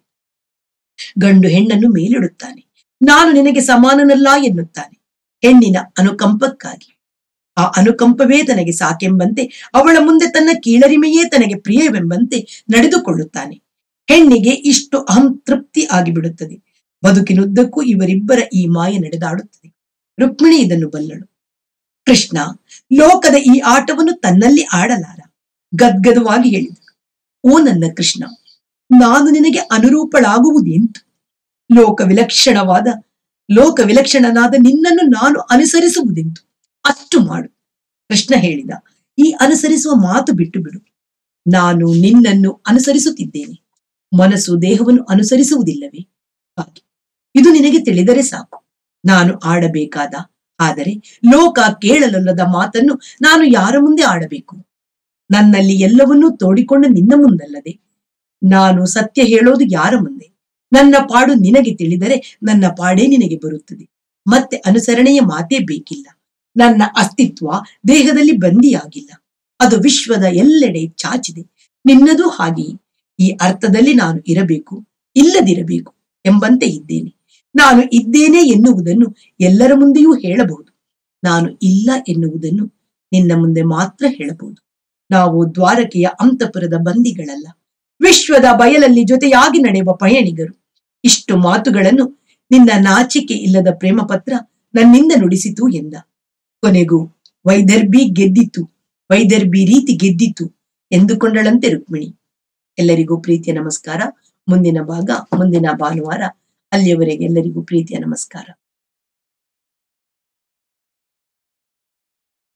ಗಂಡು ಹೆಣ್ಣನ್ನು ಮೇಲಿಡುತ್ತಾನೆ ನಾನು ನಿನಗೆ ಸಮಾನನಲ್ಲ ಎನ್ನುತ್ತಾನೆ ಹೆಣ್ಣಿನ ಅನುಕಂಪಕ್ಕಾಗಿ ಆ ಅನುಕಂಪವೇ ತನಗೆ ಸಾಕೆಂಬಂತೆ ಅವಳ ಮುಂದೆ ತನ್ನ ಕೀಳರಿಮೆಯೇ ತನಗೆ ಪ್ರಿಯವೆಂಬಂತೆ ನಡೆದುಕೊಳ್ಳುತ್ತಾನೆ ಹೆಣ್ಣಿಗೆ ಇಷ್ಟು ಅಹಂ ತೃಪ್ತಿ ಆಗಿಬಿಡುತ್ತದೆ ಬದುಕಿನುದ್ದಕ್ಕೂ ಇವರಿಬ್ಬರ ಈ ಮಾಯ ನಡೆದಾಡುತ್ತದೆ ರುಕ್ಮಿಣಿ ಇದನ್ನು ಬಲ್ಲಳು ಕೃಷ್ಣ ಲೋಕದ ಈ ಆಟವನ್ನು ತನ್ನಲ್ಲಿ ಆಡಲಾರ ಗದ್ಗದವಾಗಿ ಹೇಳಿದಳು ಓ ನನ್ನ ಕೃಷ್ಣ ನಾನು ನಿನಗೆ ಅನುರೂಪಳಾಗುವುದೆಂತು ಲೋಕ ವಿಲಕ್ಷಣವಾದ ಲೋಕ ವಿಲಕ್ಷಣನಾದ ನಿನ್ನನ್ನು ನಾನು ಅನುಸರಿಸುವುದೆಂತು ಅಷ್ಟು ಮಾಡು ಕೃಷ್ಣ ಹೇಳಿದ ಈ ಅನುಸರಿಸುವ ಮಾತು ಬಿಟ್ಟು ಬಿಡು ನಾನು ನಿನ್ನನ್ನು ಅನುಸರಿಸುತ್ತಿದ್ದೇನೆ ಮನಸ್ಸು ದೇಹವನ್ನು ಅನುಸರಿಸುವುದಿಲ್ಲವೇ ಹಾಗೆ ಇದು ನಿನಗೆ ತಿಳಿದರೆ ಸಾಕು ನಾನು ಆಡಬೇಕಾದ ಆದರೆ ಲೋಕ ಕೇಳಲೊಲ್ಲದ ಮಾತನ್ನು ನಾನು ಯಾರ ಮುಂದೆ ಆಡಬೇಕು ನನ್ನಲ್ಲಿ ಎಲ್ಲವನ್ನೂ ತೋಡಿಕೊಂಡ ನಿನ್ನ ಮುಂದಲ್ಲದೆ ನಾನು ಸತ್ಯ ಹೇಳೋದು ಯಾರ ಮುಂದೆ ನನ್ನ ಪಾಡು ನಿನಗೆ ತಿಳಿದರೆ ನನ್ನ ಪಾಡೇ ನಿನಗೆ ಬರುತ್ತದೆ ಮತ್ತೆ ಅನುಸರಣೆಯ ಮಾತೇ ಬೇಕಿಲ್ಲ ನನ್ನ ಅಸ್ತಿತ್ವ ದೇಹದಲ್ಲಿ ಬಂದಿಯಾಗಿಲ್ಲ ಅದು ವಿಶ್ವದ ಎಲ್ಲೆಡೆ ಚಾಚಿದೆ ನಿನ್ನದು ಹಾಗೆಯೇ ಈ ಅರ್ಥದಲ್ಲಿ ನಾನು ಇರಬೇಕು ಇಲ್ಲದಿರಬೇಕು ಎಂಬಂತೆ ಇದ್ದೇನೆ ನಾನು ಇದ್ದೇನೆ ಎನ್ನುವುದನ್ನು ಎಲ್ಲರ ಮುಂದೆಯೂ ಹೇಳಬಹುದು ನಾನು ಇಲ್ಲ ಎನ್ನುವುದನ್ನು ನಿನ್ನ ಮುಂದೆ ಮಾತ್ರ ಹೇಳಬಹುದು ನಾವು ದ್ವಾರಕೆಯ ಅಂತಪುರದ ಬಂದಿಗಳಲ್ಲ ವಿಶ್ವದ ಬಯಲಲ್ಲಿ ಜೊತೆಯಾಗಿ ನಡೆಯುವ ಪಯಣಿಗರು ಇಷ್ಟು ಮಾತುಗಳನ್ನು ನಿನ್ನ ನಾಚಿಕೆ ಇಲ್ಲದ ಪ್ರೇಮ ಪತ್ರ ನನ್ನಿಂದ ನುಡಿಸಿತು ಎಂದ ಕೊನೆಗೂ ವೈದರ್ಭಿ ಗೆದ್ದಿತು ವೈದರ್ಭಿ ರೀತಿ ಗೆದ್ದಿತು ಎಂದುಕೊಂಡಳಂತೆ ರುಕ್ಮಿಣಿ ಎಲ್ಲರಿಗೂ ಪ್ರೀತಿಯ ನಮಸ್ಕಾರ ಮುಂದಿನ ಭಾಗ ಮುಂದಿನ ಭಾನುವಾರ ಅಲ್ಲಿಯವರೆಗೆ ಎಲ್ಲರಿಗೂ ಪ್ರೀತಿಯ ನಮಸ್ಕಾರ